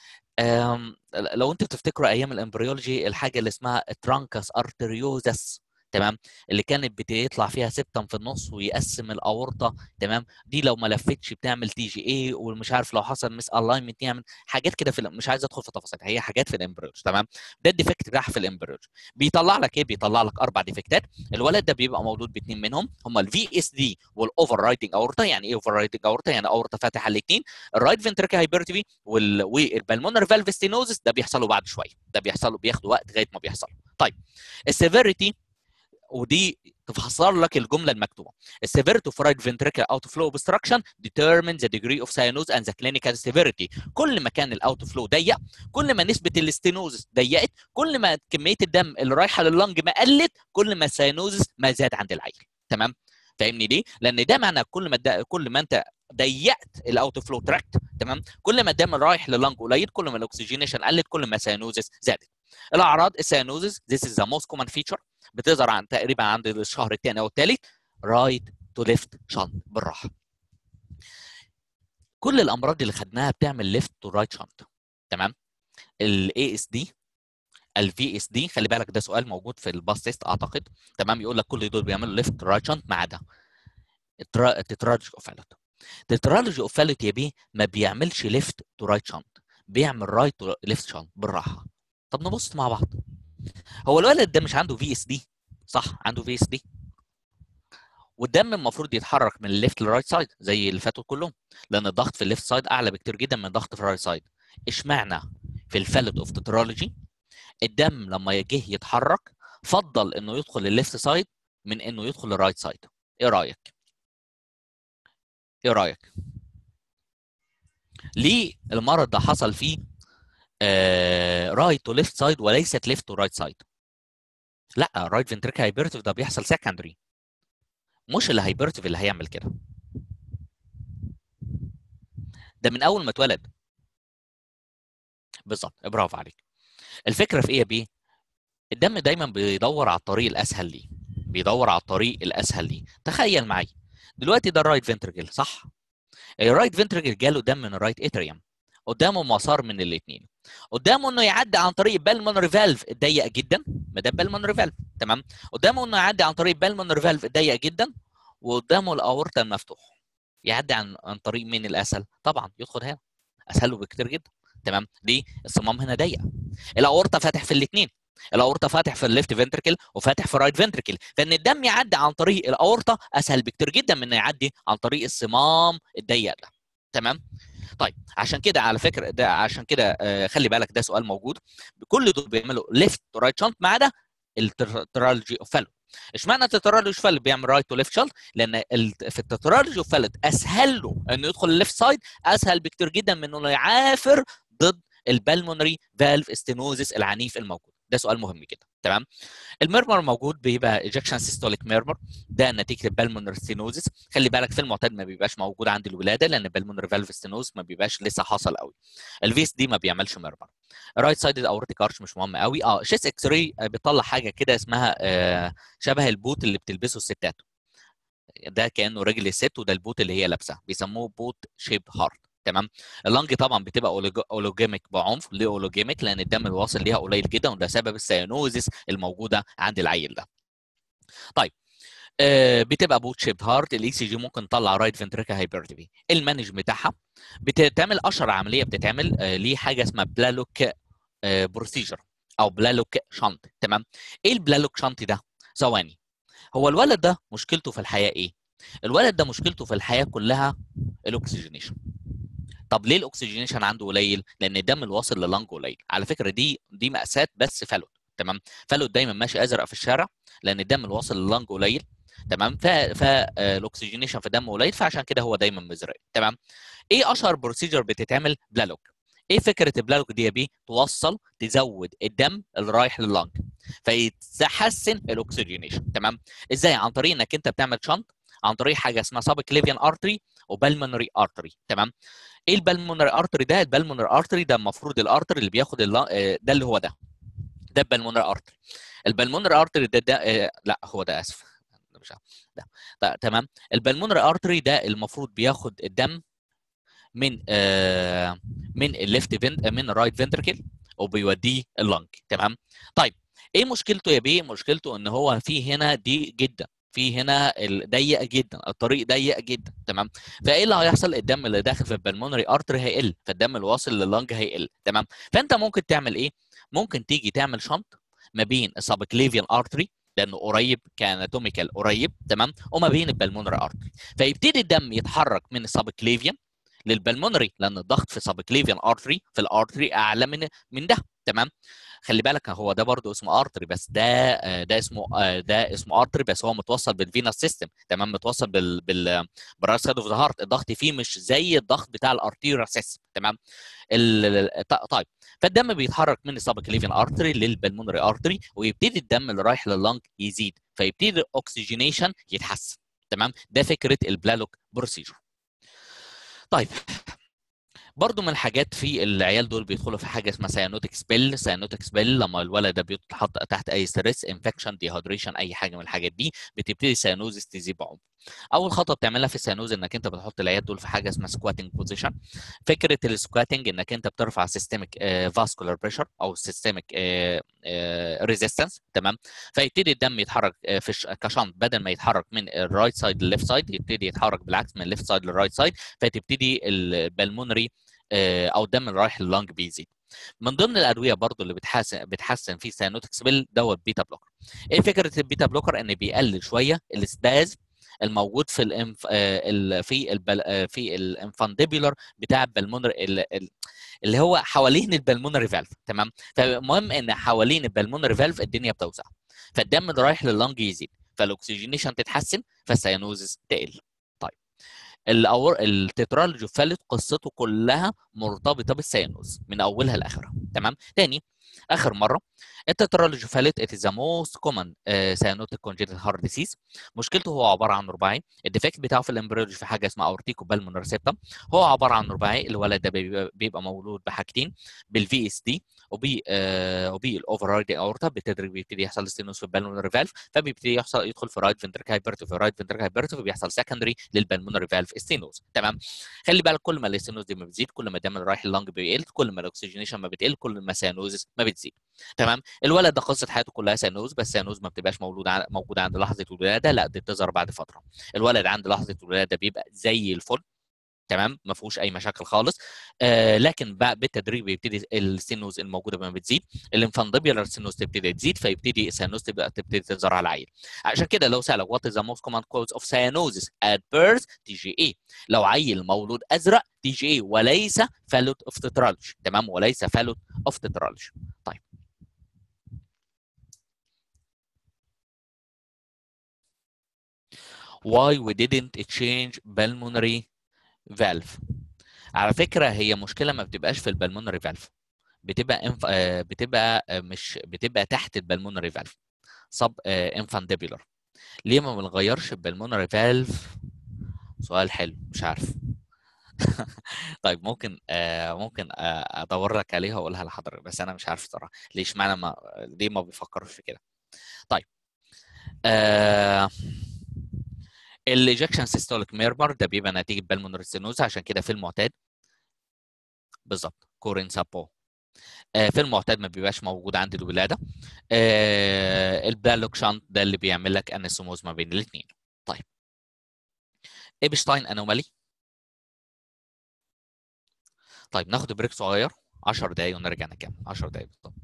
لو انتوا تفتكروا ايام الامبريولوجي الحاجه اللي اسمها ترانكس ارتريوزس تمام اللي كانت بتطلع فيها سبتم في النص ويقسم الاورطه تمام دي لو ما لفتش بتعمل تي جي اي ومش عارف لو حصل مس الاينمنت يعمل حاجات كده في مش عايز ادخل في تفاصيل هي حاجات في الامبريولوجي تمام ده الديفكت بتاعها في الامبريولوجي بيطلع لك ايه بيطلع لك اربع ديفكتات الولد ده بيبقى مولود باثنين منهم هم الفي اس دي والاوفر رايدنج اورطه يعني ايه اوفر رايدنج اورطه يعني اورطه فاتحه الاثنين الرايت فنتريكا هايبرتيفي وال... والبلمونر فالف ستينوزس ده بيحصل بعد شويه ده بيحصل بياخد وقت لغايه ما بيحصل طيب السيفيريتي ودي تفسر لك الجمله المكتوبه السيفيريتي اوف رايت فنتريكل اوت فلو اوبستراكشن determines the degree of cyanosis and the clinical severity كل ما كان الاوت فلو ضيق كل ما نسبه الاستينوزس ضيقت كل ما كميه الدم اللي رايحه لللنج ما قلت كل ما السيانوزس ما زاد عند العيل تمام فاهمني ليه لان ده معنى كل ما دا كل ما انت ضيقت الاوت فلو تراكت تمام كل ما الدم رايح لللنج قليل كل ما الاكسجينيشن قلت كل ما السيانوزس زادت الاعراض السيانوزس this is the most common feature بتظهر عن تقريبا عند الشهر الثاني او الثالث رايت تو ليفت شنط بالراحه كل الامراض اللي خدناها بتعمل ليفت تو رايت شنط تمام الاي اس دي الفي اس دي خلي بالك ده سؤال موجود في الباس تيست اعتقد تمام يقول لك كل دول بيعملوا ليفت تو رايت شنط ما عدا التتراجي اوفالوت التتراجي اوفالوت يا بيه ما بيعملش ليفت تو رايت شنط بيعمل رايت تو ليفت شنط بالراحه طب نبص مع بعض هو الولد ده مش عنده في اس دي صح عنده في اس دي والدم المفروض يتحرك من الليفت للرايت سايد زي اللي فاتوا كلهم لان الضغط في الليفت سايد اعلى بكتير جدا من الضغط في الرايت سايد اشمعنى في الفاليد اوف تترولوجي الدم لما جه يتحرك فضل انه يدخل الليفت سايد من انه يدخل الرايت سايد ايه رايك ايه رايك ليه المرض ده حصل فيه رايت تو ليفت سايد وليست ليفت تو رايت سايد لا رايت فنتريكا هايبرتيف ده بيحصل سكندري مش اللي هايبرتيف اللي هيعمل كده ده من اول ما اتولد بالظبط برافو عليك الفكره في ايه يا بيه الدم دايما بيدور على الطريق الاسهل ليه بيدور على الطريق الاسهل ليه تخيل معايا دلوقتي ده الرايت فنترجل صح الرايت فنترجل جاله دم من الرايت اتريوم قدامه مسار من الاثنين قدامه انه يعدي عن طريق بالمونري فالف ضيق جدا ما ده بالمونري فالف تمام قدامه انه يعدي عن طريق بالمونري فالف ضيق جدا وقدامه الاورطه المفتوح يعدي عن عن طريق مين الاسهل طبعا يدخل هنا اسهل له بكتير جدا تمام ليه الصمام هنا ضيق الاورطه فاتح في الاثنين الاورطه فاتح في الليفت فنتركل وفاتح في الرايت فنتركل فان الدم يعدي عن طريق الاورطه اسهل بكتير جدا من انه يعدي عن طريق الصمام الضيق ده تمام طيب عشان كده على فكره ده عشان كده آه خلي بالك ده سؤال موجود كل دول بيعملوا ليفت تو رايت شنط ما عدا الترالجي اوف فالو اشمعنى التترالجي اوف فالو بيعمل رايت تو ليفت شنط لان في التترالجي اوف فالو اسهل له انه يدخل الليفت سايد اسهل بكتير جدا من انه يعافر ضد البلمونري فالف استينوزيس العنيف الموجود ده سؤال مهم جدا تمام الميرمر موجود بيبقى ايجكشن سيستوليك ميرمر ده نتيجه البلمونر ستينوزيس خلي بالك في المعتاد ما بيبقاش موجود عند الولاده لان البلمونر فالف ستينوز ما بيبقاش لسه حصل قوي الفيس دي ما بيعملش ميرمر رايت سايد اورتيك ارش مش مهم قوي اه شيس اكس راي بيطلع حاجه كده اسمها آه شبه البوت اللي بتلبسه الستات ده كانه رجل الست وده البوت اللي هي لابسه بيسموه بوت شيب هارت تمام اللنج طبعا بتبقى اولوجيميك بعنف ليه اولوجيميك لان الدم الواصل ليها قليل جدا وده سبب السيانوزيس الموجوده عند العيل ده طيب آه بتبقى بوت شيب هارت الاي سي جي ممكن تطلع رايت فنتريكا هايبرتيفي المانج بتاعها بتتعمل اشهر عمليه بتتعمل آه ليه حاجه اسمها بلالوك آه بروسيجر او بلالوك شنط تمام ايه البلالوك شنط ده ثواني هو الولد ده مشكلته في الحياه ايه الولد ده مشكلته في الحياه كلها الاكسجينيشن طب ليه الاكسجينيشن عنده قليل؟ لان الدم الواصل للنج قليل، على فكره دي دي مأساة بس فلوت تمام؟ فلوت دايما ماشي ازرق في الشارع لان الدم الواصل للنج قليل تمام؟ فالاكسجينيشن في الدم قليل فعشان كده هو دايما مزرق تمام؟ ايه اشهر بروسيجر بتتعمل؟ بلالوك ايه فكره البلالوك دي يا بيه؟ توصل تزود الدم اللي رايح لللنج فيتحسن الاكسجينيشن تمام؟ ازاي؟ عن طريق انك انت بتعمل شنط عن طريق حاجه اسمها سابكليفيان ارتري وبالمونري ارتري تمام ايه البالمونري ارتري ده البالمونري ارتري ده المفروض الارتري اللي بياخد الل... ده اللي هو ده ده البالمونري ارتري البالمونري ارتري ده, ده آه لا هو ده اسف مش ده. ده تمام البالمونري ارتري ده المفروض بياخد الدم من آه من الليفت فنت من الرايت فنتركل وبيوديه اللنج تمام طيب ايه مشكلته يا بيه مشكلته ان هو في هنا ضيق جدا في هنا ضيق جدا الطريق ضيق جدا تمام فايه اللي هيحصل الدم اللي داخل في البلمونري ارتري هيقل فالدم الواصل لللنج هيقل تمام فانت ممكن تعمل ايه ممكن تيجي تعمل شنط ما بين السبكليفيان ارتري لانه قريب كاناتوميكال قريب تمام وما بين البلمونري ارتري فيبتدي الدم يتحرك من السبكليفيان للبلمونري لان الضغط في سبكليفيان ارتري في الارتري اعلى من من ده تمام خلي بالك هو ده برضه اسمه ارتري بس ده ده اسمه ده اسمه ارتري بس هو متوصل بالفينس سيستم تمام متوصل بال بال بالرايت سايد اوف ذا هارت الضغط فيه مش زي الضغط بتاع الارتيريا سيستم تمام طيب فالدم بيتحرك من السبكليفيان ارتري للبلمونري ارتري ويبتدي الدم اللي رايح لللنج يزيد فيبتدي الاكسجينيشن يتحسن تمام ده فكره البلالوك بروسيجر طيب برضو من الحاجات في العيال دول بيدخلوا في حاجه اسمها سيانوتيك سبيل سيانوتيك سبيل لما الولد ده بيتحط تحت اي ستريس انفكشن ديهايدريشن اي حاجه من الحاجات دي بتبتدي سيانوزيس تزيد بعمق اول خطوه بتعملها في السيانوز انك انت بتحط العيال دول في حاجه اسمها سكواتنج بوزيشن فكره السكواتنج انك انت بترفع سيستميك فاسكولار بريشر او سيستميك ريزيستنس تمام فيبتدي الدم يتحرك في كشنط بدل ما يتحرك من الرايت سايد للليفت سايد يبتدي يتحرك بالعكس من الليفت سايد للرايت سايد فتبتدي البلمونري او الدم اللي رايح لللنج بيزيد من ضمن الادويه برضو اللي بتحسن بتحسن في سيانوتيك سبيل دوت بيتا بلوكر ايه فكره البيتا بلوكر ان بيقلل شويه الاسباز الموجود في الانف... في البل... في الانفانديبولار بتاع البلمونر اللي هو حوالين البلمونري فالف تمام فالمهم ان حوالين البلمونري فالف الدنيا بتوسع فالدم اللي رايح لللنج يزيد فالاكسجينيشن تتحسن فالسيانوزس تقل طيب الاور التترالوجي فالت قصته كلها مرتبطه بالسيانوز من اولها لاخرها تمام تاني اخر مره التترالوجي فالت ات ذا موست كومن سيانوتيك كونجيتال هارت ديسيز مشكلته هو عباره عن رباعي الديفكت بتاعه في الامبريولوجي في حاجه اسمها اورتيكو بالمونر سيبتم هو عباره عن رباعي الولد ده بيبقى, بيبقى مولود بحاجتين بالفي اس دي وبي آه وبي الاوفر رايدنج اورتا بالتدريج بيبتدي يحصل ستينوس في البالمونري فالف فبيبتدي يحصل يدخل في رايت فنتريك هايبرتو في رايت فنتريك هايبرتو فبيحصل سكندري للبالمونري فالف ستينوس تمام خلي بالك كل ما الستينوس دي ما بتزيد كل ما الدم اللي رايح اللنج بيقل كل ما الاكسجينيشن ما بتقل كل ما السيانوزس ما بتزيد تمام الولد ده قصه حياته كلها سيانوز بس سيانوز ما بتبقاش موجوده موجوده عند لحظه الولاده لا دي بتظهر بعد فتره الولد عند لحظه الولاده بيبقى زي الفل تمام ما فيهوش اي مشاكل خالص آه لكن بقى بالتدريج بيبتدي السينوز الموجوده ما بتزيد الانفاندبيولار سينوز تبتدي تزيد فيبتدي السيانوز تبقى تبتدي تظهر على العيل عشان كده لو سالك وات از ذا موست كومن كوز اوف سيانوزس ات بيرث تي جي اي لو عيل مولود ازرق تي جي اي وليس فالوت اوف تترالج تمام وليس فالوت اوف تترالج طيب why we didn't change pulmonary valve على فكره هي مشكله ما بتبقاش في البلمونري فالف بتبقى انف... بتبقى مش بتبقى تحت البلمونري فالف سب انفانديبولار ليه ما بنغيرش البلمونري فالف سؤال حلو مش عارف طيب ممكن آه ممكن آه ادور لك عليها واقولها لحضرتك بس انا مش عارف صراحه ليش معنى ما ليه ما بيفكروش في كده طيب آه الايجكشن سيستوليك ميرمر ده بيبقى نتيجه بالمونري ستينوز عشان كده في المعتاد بالظبط كورين سابو آه في المعتاد ما بيبقاش موجود عند الولاده آه البالوك شانت ده اللي بيعمل لك انسوموز ما بين الاثنين طيب ايبشتاين انومالي طيب ناخد بريك صغير 10 دقايق ونرجع نكمل 10 دقايق بالظبط